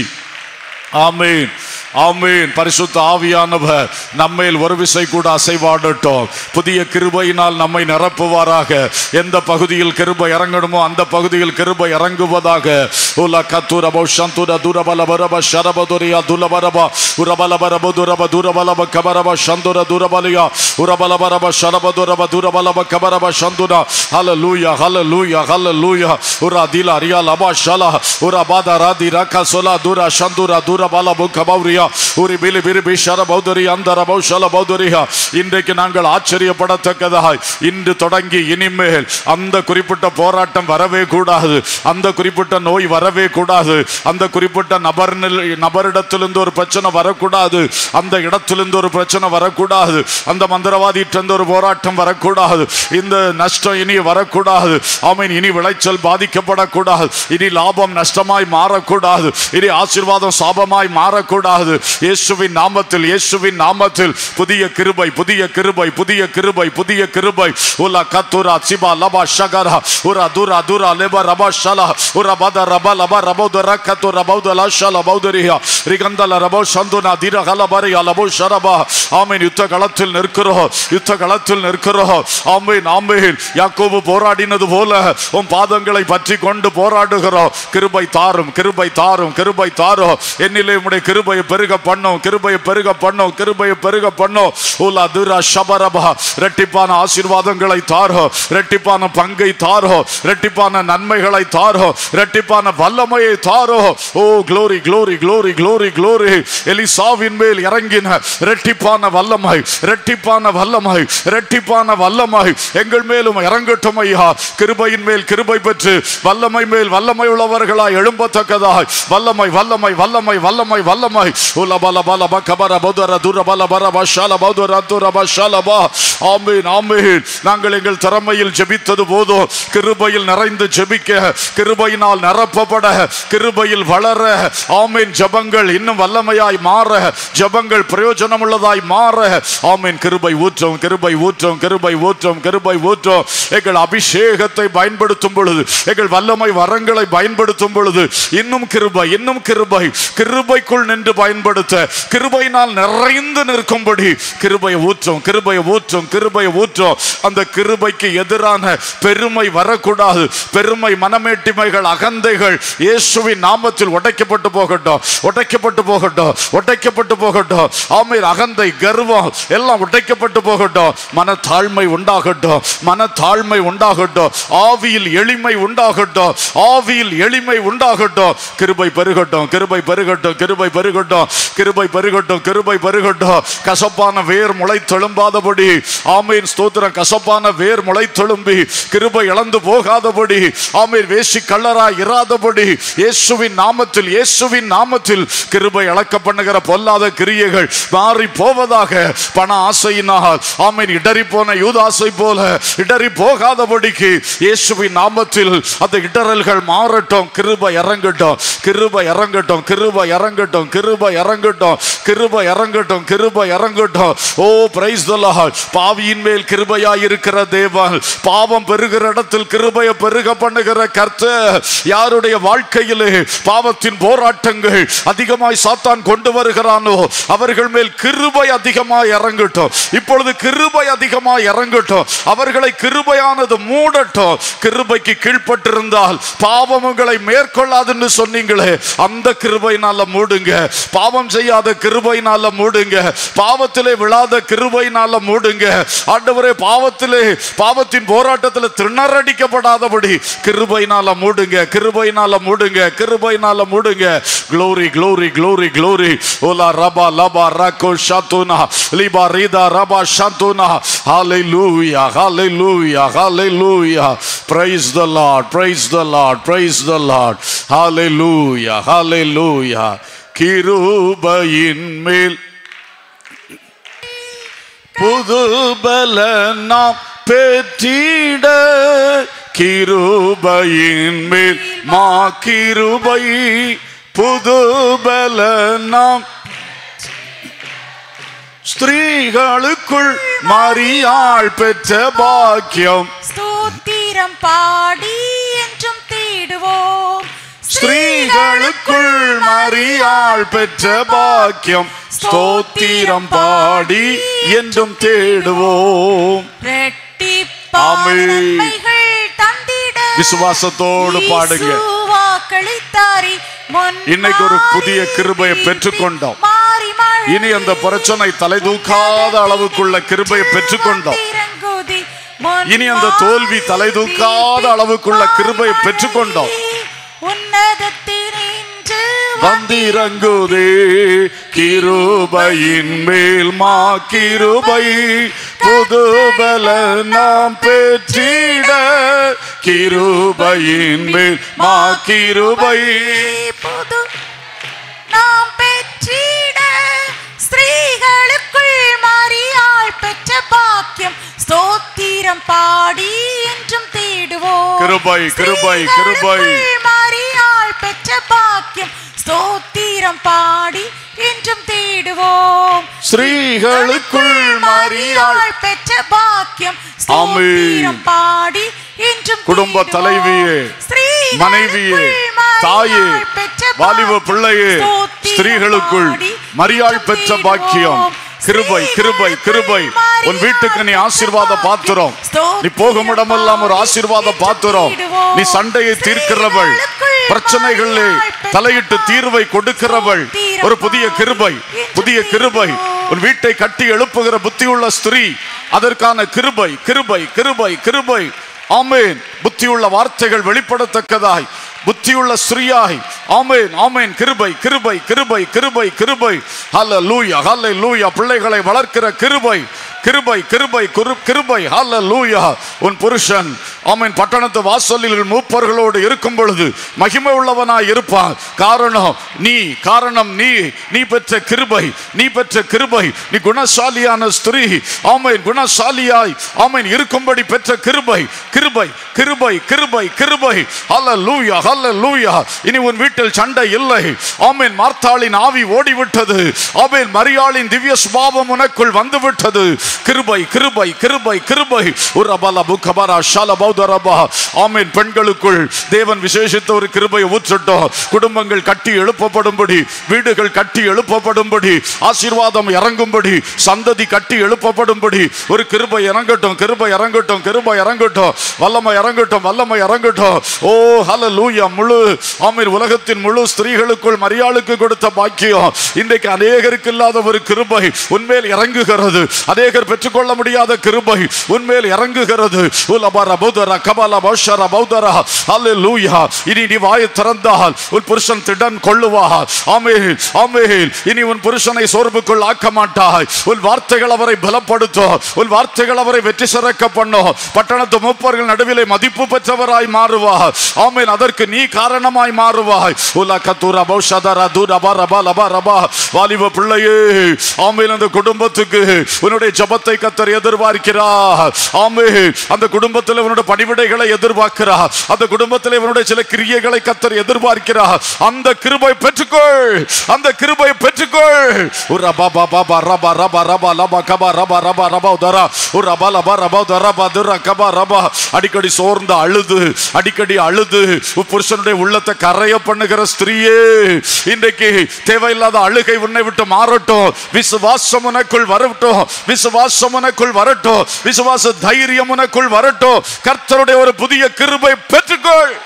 ஆமீன் ஆமீன் பரிசுத்த ஆவியானவர் நம்மேல் ஒரு விசை கூட அசைவாடட்டும் புதிய கிருபையினால் நம்மை நிரப்புவாராக எந்த பகுதியில் கிருபை இறங்கணுமோ அந்த பகுதியில் கிருபை இறங்குவதாக உல கத்துர பௌஷந்துர துரபல பரப ஷரபதுரியா துலபரப உரபல பரப துரப துரபலப கபரப சந்துர துரபலியா உரபல பரப ஷரபதுரப துரபலப கபரப சந்துர ஹalleluya hallelujah hallelujah உரா தில ரியா லபா ஷலா உரா பாதா ராதி ரக சொலா துரா சந்துரா துர பலபு கபௌரியா உரி பிலி பிரி பிஷர பௌதரி அந்தர பௌஷல பௌதரியா இன்றைக்கு நாங்கள் ஆச்சரியப்படத்தக்கதாய் இன்று தொடங்கி இனிமேல் அந்த குறிப்பிட்ட போராட்டம் வரவே கூடாது அந்த குறிப்பிட்ட நோய் வரவே கூடாது அந்த குறிப்பிட்ட நபர் நபரிடத்திலிருந்து ஒரு பிரச்சனை வரக்கூடாது அந்த இடத்திலிருந்து ஒரு பிரச்சனை வரக்கூடாது அந்த மந்திரவாதியிட்டிருந்து ஒரு போராட்டம் வரக்கூடாது இந்த நஷ்டம் இனி வரக்கூடாது ஆமீன் இனி விளைச்சல் பாதிக்கப்படக்கூடாது இனி லாபம் நஷ்டமாய் மாறக்கூடாது இனி ஆசீர்வாதம் சாபமாய் மாறக்கூடாது இயேசுவின் நாமத்தில் இயேசுவின் நாமத்தில் புதிய கிருபை புதிய கிருபை புதிய கிருபை புதிய கிருபை உலா கத்துரா சிபா லபா ஷகரா உரா துரா துரா லெபா ரபா ஷலா உரா பத ரபா லபா ரபௌதர கத்து ரபௌதல ஷல பௌதரியா ரிகந்தல ரபௌ சந்துனா திர கலபரி அலபோ ஷரபா ஆமீன் யுத்த களத்தில் நிற்கிறோம் யுத்த களத்தில் நிற்கிறோம் ஆமீன் ஆமீன் யாக்கோபு போராடினது போல உன் பாதங்களை பற்றி கொண்டு போராடுகிறோம் கிருபை தாரும் கிருபை தாரும் கிருபை தாரும் என்னிலே உம்முடைய கிருபையை பெருக பண்ணும் கிருபையை பெருக பண்ணும் கிருபையை பெருக பண்ணும் உலா துரா ஷபரபா ரெட்டிப்பான ஆசீர்வாதங்களை தாரோ ரெட்டிப்பான பங்கை தாரோ ரெட்டிப்பான நன்மைகளை தாரோ ரெட்டிப்பான வல்லமையை தாரோ oh glory glory glory glory glory எலிசாவின் மேல் இறங்கின ரெட்டிப்பான வல்லமை ரெட்டிப்பான வல்லமை ரெட்டிப்பான வல்லமை எங்கள் மேலும் இறங்கட்டும் ஐயா கிருபையின் மேல் கிருபை பெற்று வல்லமை மேல் வல்லமை உள்ளவர்களாய் எழும்பத்தக்கதாய் வல்லமை வல்லமை வல்லமை வல்லமை வல்லமை உலபல பல பக்கபர பௌதர துர பல பர பஷால பௌதர துர பஷால பா ஆமீன் ஆமீன் நாங்கள் எங்கள் திறமையில் ஜெபித்தது போதும் கிருபையில் நிறைந்து ஜெபிக்க கிருபையினால் நிரப்பப்பட கிருபையில் வளர ஆமீன் ஜெபங்கள் இன்னும் வல்லமையாய் மாற ஜெபங்கள் பிரயோஜனம் உள்ளதாய் மாற ஆமீன் கிருபை ஊற்றும் கிருபை ஊற்றும் கிருபை ஊற்றும் கிருபை ஊற்றும் எங்கள் அபிஷேகத்தை பயன்படுத்தும் பொழுது எங்கள் வல்லமை வரங்களை பயன்படுத்தும் பொழுது இன்னும் கிருபை இன்னும் கிருபை கிருபைக்குள் நின்று பயன்படுத்த கிருபையினால் நிறைந்து நிற்கும்படி கிருபை ஊற்றும் கிருபை ஊற்றும் கிருபை ஊற்றும் அந்த கிருபைக்கு எதிரான பெருமை வரக்கூடாது பெருமை மனமேட்டிமைகள் அகந்தைகள் இயேசுவின் நாமத்தில் உடைக்கப்பட்டு போகட்டும் உடைக்கப்பட்டு போகட்டும் உடைக்கப்பட்டு போகட்டும் ஆமீர் அகந்தை கர்வம் எல்லாம் உடைக்கப்பட்டு போகட்டும் மன தாழ்மை உண்டாகட்டும் மன தாழ்மை உண்டாகட்டும் ஆவியில் எளிமை உண்டாகட்டும் ஆவியில் எளிமை உண்டாகட்டும் கிருபை பெருகட்டும் கிருபை பெருகட்டும் கிருபை பெருகட்டும் கிருபை பெருகட்டும் கிருபை பெருகட்டும் கசப்பான வேர் முளை தெழும்பாதபடி ஆமீன் ஸ்தோத்திரம் கசப்பான வேர் முளை தெழும்பி கிருபை இழந்து போகாதபடி ஆமீன் வேசி கள்ளரா இராதபடி இயேசுவின் நாமத்தில் இயேசுவின் நாமத்தில் கிருபை இழக்க பண்ணுகிற பொல்லாத கிரியைகள் மாறி போவதாக பண ஆசையினால் ஆமீன் இடறி போன யூதாசை போல இடறி போகாதபடிக்கு இயேசுவின் நாமத்தில் அந்த இடறல்கள் மாறட்டும் கிருபை இறங்கட்டும் கிருபை இறங்கட்டும் கிருபை இறங்கட்டும் கிருபை இறங்கட்டும் கிருபை இறங்கட்டும் கிருபை இறங்கட்டும் ஓ பிரைஸ் பாவியின் மேல் கிருபையாய் இருக்கிற தேவன் பாவம் பெருகிற இடத்தில் கிருபையை பெருக பண்ணுகிற கர்த்தர் யாருடைய வாழ்க்கையிலே பாவத்தின் போராட்டங்கள் அதிகமாய் சாத்தான் கொண்டு வருகிறானோ அவர்கள் மேல் கிருபை அதிகமாய் இறங்கட்டும் இப்பொழுது கிருபை அதிகமாய் இறங்கட்டும் அவர்களை கிருபையானது மூடட்டும் கிருபைக்கு கீழ்ப்பட்டிருந்தால் பாவம் உங்களை மேற்கொள்ளாதுன்னு சொன்னீங்களே அந்த கிருபைனால மூடுங்க பாவம் செய்யாத கிருபைனால மூடுங்க பாவத்திலே விழாத கிருபைனால மூடுங்க ஆண்டவரே பாவத்திலே பாவத்தின் போராட்டத்தில் திணறடிக்கப்படாதபடி கிருபைனால மூடுங்க கிருபைனால மூடுங்க கிருபைனால மூடுங்க க்ளோரி க்ளோரி க்ளோரி க்ளோரி ஓலா ரபா லபா ரகோ ஷாத்துனா லிபா ரீதா ரபா ஷாத்துனா ஹalleluya hallelujah hallelujah praise the lord praise the lord praise the lord hallelujah hallelujah கிருபையின் மேல் புது பல நாம் பெற்றிட கிருபையின் மேல் மா கிருபை புது பல நாம் ஸ்திரீகளுக்குள் மரியாள் பெற்ற பாக்கியம் ஸ்தோத்திரம் பாடி என்றும் தேடுவோம் ஸ்திரீகளுக்குள் மரியாள் பெற்ற பாக்கியம் ஸ்தோத்திரம் பாடி என்றும் தேடுவோம் ரெட்டிப்பான ஆமென். நன்மைகள் தந்திட விசுவாசத்தோடு பாடுங்க. இயேசுவாக்களித்தாரே முன் இன்னைக்கு ஒரு புதிய கிருபையை பெற்றுக்கொண்டோம். மாறி மழை இனி அந்த பிரச்சனை தலை தூக்காத அளவுக்குள்ள கிருபையை பெற்றுக்கொண்டோம் திறங்குதி முன் இனி அந்த தோல்வி தலை தூக்காத அளவுக்குள்ள கிருபையை பெற்றுக்கொண்டோம். உன்னதத்தினின்று வந்திறங்குதே கிருபையின் மேல் மா கிருபை புது பல நாம் பெற்றிட கிருபையின் மேல் மா கிருபை புது நாம் பெற்றிட ஸ்திரீகளுக்குள் மாறியாள் பெற்ற பாக்கியம் ஸ்தோத்திரம் பாடி என்றும் தேடுவோம் கிருபை, கிருபை, கிருபை. ஸ்திரீகளுக்குள் மாறியாள் பெற்ற பாக்கியம் ஸ்தோத்திரம் பாடி என்றும் தேடுவோம் ஸ்திரீகளுக்குள் மரியாள் பெற்ற பாக்கியம் ஆமென். ஸ்தோத்திரம் பாடி என்றும் குடும்ப தேடுவோம். தலைவியே, ஸ்திரீகளுக்குள் மனைவியே மரியாள் தாயே பெற்ற வாலிப பாக்கியம் பிள்ளையே ஸ்தோத்திரம் ஸ்திரீகளுக்குள் பாடி மரியாள் என்றும் பெற்ற பாக்கியம் தேடுவோம். கிருபை கிருபை கிருபை உன் வீட்டுக்கு நீ ஆசீர்வாத பாத்திரம் நீ போகும் இடமெல்லாம் ஒரு ஆசீர்வாத பாத்திரம் நீ சண்டையை தீர்க்கிறவள் பிரச்சனைகளிலே தலையிட்டு தீர்வை கொடுக்கிறவள் ஒரு புதிய கிருபை புதிய கிருபை உன் வீட்டை கட்டி எழுப்புகிற புத்தியுள்ள ஸ்திரீ அதற்கான கிருபை கிருபை கிருபை கிருபை ஆமேன் புத்தியுள்ள வார்த்தைகள் வெளிப்படத்தக்கதாய் புத்தியுள்ள ஸ்ரீயாய் ஆமேன் ஆமேன் கிருபை கிருபை கிருபை கிருபை கிருபை ஹல்ல லூயா ஹல்ல லூயா பிள்ளைகளை வளர்க்கிற கிருபை கிருபை கிருபை குரு கிருபை ஹல்ல லூயா உன் புருஷன் ஆமேன் பட்டணத்து வாசலில் மூப்பர்களோடு இருக்கும் பொழுது மகிமை உள்ளவனாய் இருப்பான் காரணம் நீ காரணம் நீ நீ பெற்ற கிருபை நீ பெற்ற கிருபை நீ குணசாலியான ஸ்திரீ ஆமேன் குணசாலியாய் ஆமேன் இருக்கும்படி பெற்ற கிருபை கிருபை கிருபை கிருபை கிருபை ஹல்ல லூயா ஹல்ல லூயா இனி உன் வீட்டில் சண்டை இல்லை ஆமேன் மார்த்தாளின் ஆவி ஓடிவிட்டது ஆமேன் மரியாளின் திவ்ய சுபாவம் உனக்குள் வந்து விட்டது கிருபை கிருபை கிருபை கிருபை ஒரு அபல புக்கபரா ஷால பௌதரபா ஆமேன் பெண்களுக்குள் தேவன் விசேஷித்த ஒரு கிருபையை ஊற்றட்டும் குடும்பங்கள் கட்டி எழுப்பப்படும்படி வீடுகள் கட்டி எழுப்பப்படும்படி ஆசீர்வாதம் இறங்கும்படி சந்ததி கட்டி எழுப்பப்படும்படி ஒரு கிருபை இறங்கட்டும் கிருபை இறங்கட்டும் கிருபை இறங்கட்டும் வல்லமை இறங்கட்டும் வல்லமை இறங்கட்டும் ஓ ஹல லூயா முழு ஆமீர் உலகத்தின் முழு ஸ்திரீகளுக்குள் மரியாளுக்கு கொடுத்த பாக்கியம் இன்றைக்கு அநேகருக்கு இல்லாத ஒரு கிருபை உன்மேல் இறங்குகிறது அநேகர் பெற்றுக்கொள்ள முடியாத கிருபை உன்மேல் இறங்குகிறது உலபர பௌதர கபல பௌஷர பௌதர ஹalleluya இனி நீ வாயை திறந்தால் உன் புருஷன் திடன் கொள்ளுவார் ஆமென் ஆமென் இனி உன் புருஷனை சோர்வுக்குள் ஆக்க மாட்டாய் உன் வார்த்தைகள் அவரை பலப்படுத்தும் உன் வார்த்தைகள் அவரை வெற்றி சிறக்க பண்ணும் பட்டணத்து மூப்பர்கள் நடுவிலே மதிப்பு பெற்றவராய் மாறுவார் ஆமென் அதற்கு நீ காரணமாய் மாறுவாய் உலா கத்தூர பௌஷதர தூர பரபா லபா ரபா வாலிப பிள்ளையே ஆமென் அந்த குடும்பத்துக்கு உன்னுடைய ஜபத்தை கத்தர் எதிர்பார்க்கிறார் ஆமென் அந்த குடும்பத்தில் உன்னுடைய பணிவிடைகளை எதிர்பார்க்கிறார் அந்த குடும்பத்தில் இவனுடைய சில கிரியைகளை கத்தர் எதிர்பார்க்கிறார் அந்த கிருபை பெற்றுக்கொள் அந்த கிருபை பெற்றுக்கொள் ஒரு ரபா பாபா பா ரபா ரபா ரபா லபா கபா ரபா ரபா ரபா உதரா ஒரு ரபா லபா ரபா உதரா பதுரா கபா ரபா அடிக்கடி சோர்ந்து அழுது அடிக்கடி அழுது உன் புருஷனுடைய உள்ளத்தை கரைய பண்ணுகிற ஸ்திரீயே இன்றைக்கு தேவையில்லாத அழுகை உன்னை விட்டு மாறட்டும் விசுவாசம் உனக்குள் வரட்டும் விசுவாசம் உனக்குள் வரட்டும் விசுவாச தைரியம் உனக்குள் வரட்டும் கர்த்தருடைய ஒரு புதிய கிருபை பெற்றுக்கொள்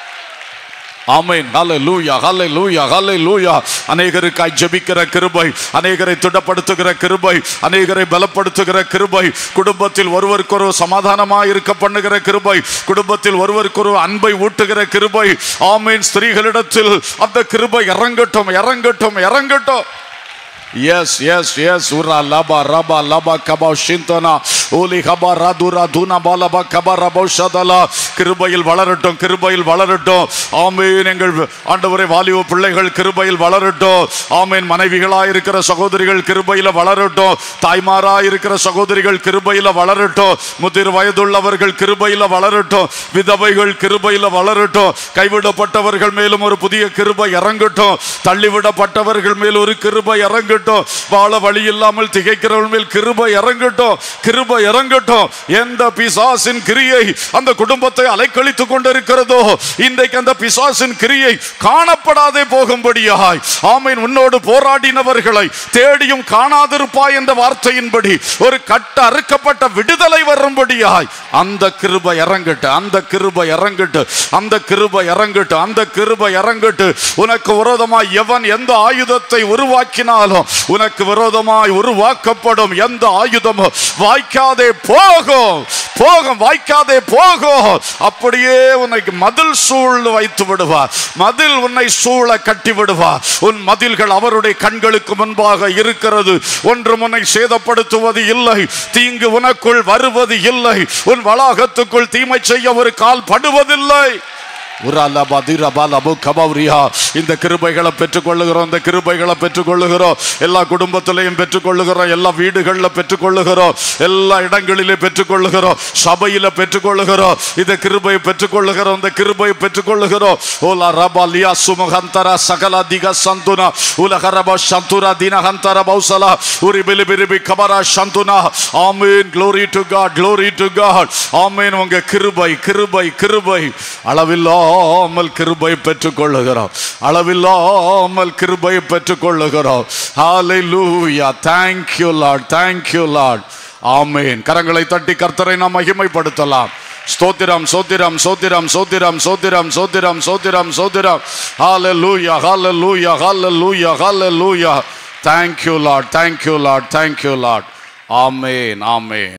ஆமென் ஹalleluya ஹalleluya ஹalleluya அநேகருக்காய் ஜெபிக்கிற கிருபை அநேகரை திடப்படுத்துகிற கிருபை அநேகரை பலப்படுத்துகிற கிருபை குடும்பத்தில் ஒருவருக்கொரு சமாதானமாய் இருக்க பண்ணுகிற கிருபை குடும்பத்தில் ஒருவருக்கொரு அன்பை ஊட்டுகிற கிருபை ஆமென் ஸ்திரீகளிடத்தில் அந்த கிருபை இறங்கட்டும் இறங்கட்டும் இறங்கட்டும் எஸ் எஸ் எஸ் உரா லபா ரபா லபா கபா ஷிந்தனா ஓலி ஹபா ராதுரா தூனா பாலபா கபா ரபா ஷதலா கிருபையில் வளரட்டும் கிருபையில் வளரட்டும் ஆமேன் எங்கள் ஆண்டவரை வாலிப பிள்ளைகள் கிருபையில் வளரட்டும் ஆமேன் மனைவிகளாய் இருக்கிற சகோதரிகள் கிருபையில வளரட்டும் தாய்மாராய் இருக்கிற சகோதரிகள் கிருபையில வளரட்டும் முதிர் வயதுள்ளவர்கள் கிருபையில வளரட்டும் விதவைகள் கிருபையில வளரட்டும் கைவிடப்பட்டவர்கள் மேலும் ஒரு புதிய கிருபை இறங்கட்டும் தள்ளிவிடப்பட்டவர்கள் மேல் ஒரு கிருபை இறங்கட்டும் வாழ வழி இல்லாமல் திகைக்கிறவர்கள் மேல் கிருபை இறங்கட்டும் கிருபை இறங்கட்டும் எந்த பிசாசின் கிரியை அந்த குடும்பத்தை அலைக்கழித்துக் கொண்டிருக்கிறதோ இன்றைக்கு அந்த பிசாசின் கிரியை காணப்படாதே போகும்படியாய் ஆமீன் உன்னோடு போராடினவர்களை தேடியும் காணாதிருப்பாய் என்ற வார்த்தையின்படி ஒரு கட்ட அறுக்கப்பட்ட விடுதலை வரும்படியாய் அந்த கிருபை இறங்கட்டு அந்த கிருபை இறங்கட்டு அந்த கிருபை இறங்கட்டு அந்த கிருபை இறங்கட்டு உனக்கு விரோதமாய் எவன் எந்த ஆயுதத்தை உருவாக்கினாலும் உனக்கு விரோதமாய் உருவாக்கப்படும் எந்த ஆயுதமும் வாய்க்காதே போகும் போகும் வாய்க்காதே போகும் அப்படியே உனக்கு மதில் சூழ் வைத்து விடுவார் மதில் உன்னை சூழ கட்டி விடுவார் உன் மதில்கள் அவருடைய கண்களுக்கு முன்பாக இருக்கிறது ஒன்றும் உன்னை சேதப்படுத்துவது இல்லை தீங்கு உனக்குள் வருவது இல்லை உன் வளாகத்துக்குள் தீமை செய்ய ஒரு கால் படுவதில்லை இந்த கிருபைகளை பெற்றுக்கொள்ளுகிறோம் இந்த கிருபைகளை பெற்றுக்கொள்ளுகிறோம் எல்லா குடும்பத்திலையும் பெற்றுக்கொள்ளுகிறோம் எல்லா வீடுகளில் பெற்றுக்கொள்ளுகிறோம் எல்லா இடங்களிலே பெற்றுக்கொள்ளுகிறோம் சபையில பெற்றுக்கொள்ளுகிறோம் இந்த கிருபையை பெற்றுக்கொள்ளுகிறோம் இந்த கிருபையை பெற்றுக்கொள்ளுகிறோம் ஓலா ரபா லியா சுமுகந்தர சகல திக சந்துனா உலக ரபா சந்துரா தினஹந்தர பௌசலா உரி பிலி பிரிபி கபரா சந்துனா ஆமீன் glory to God glory to God ஆமீன் உங்க கிருபை கிருபை கிருபை அளவில்லாமல் கிருபை பெற்றுக் கொள்ளுகிறோம் அளவில்லாமல் கிருபை பெற்றுக் கொள்ளுகிறோம் ஹalleluya thank you lord thank you lord ஆமென் கரங்களை தட்டி கர்த்தரை நாம் மகிமைப்படுத்தலாம் ஸ்தோத்திரம் சோத்திரம் சோத்திரம் சோத்திரம் சோத்திரம் சோத்திரம் சோத்திரம் சோத்திரம் ஹalleluya hallelujah hallelujah hallelujah thank you lord thank you lord thank you lord amen amen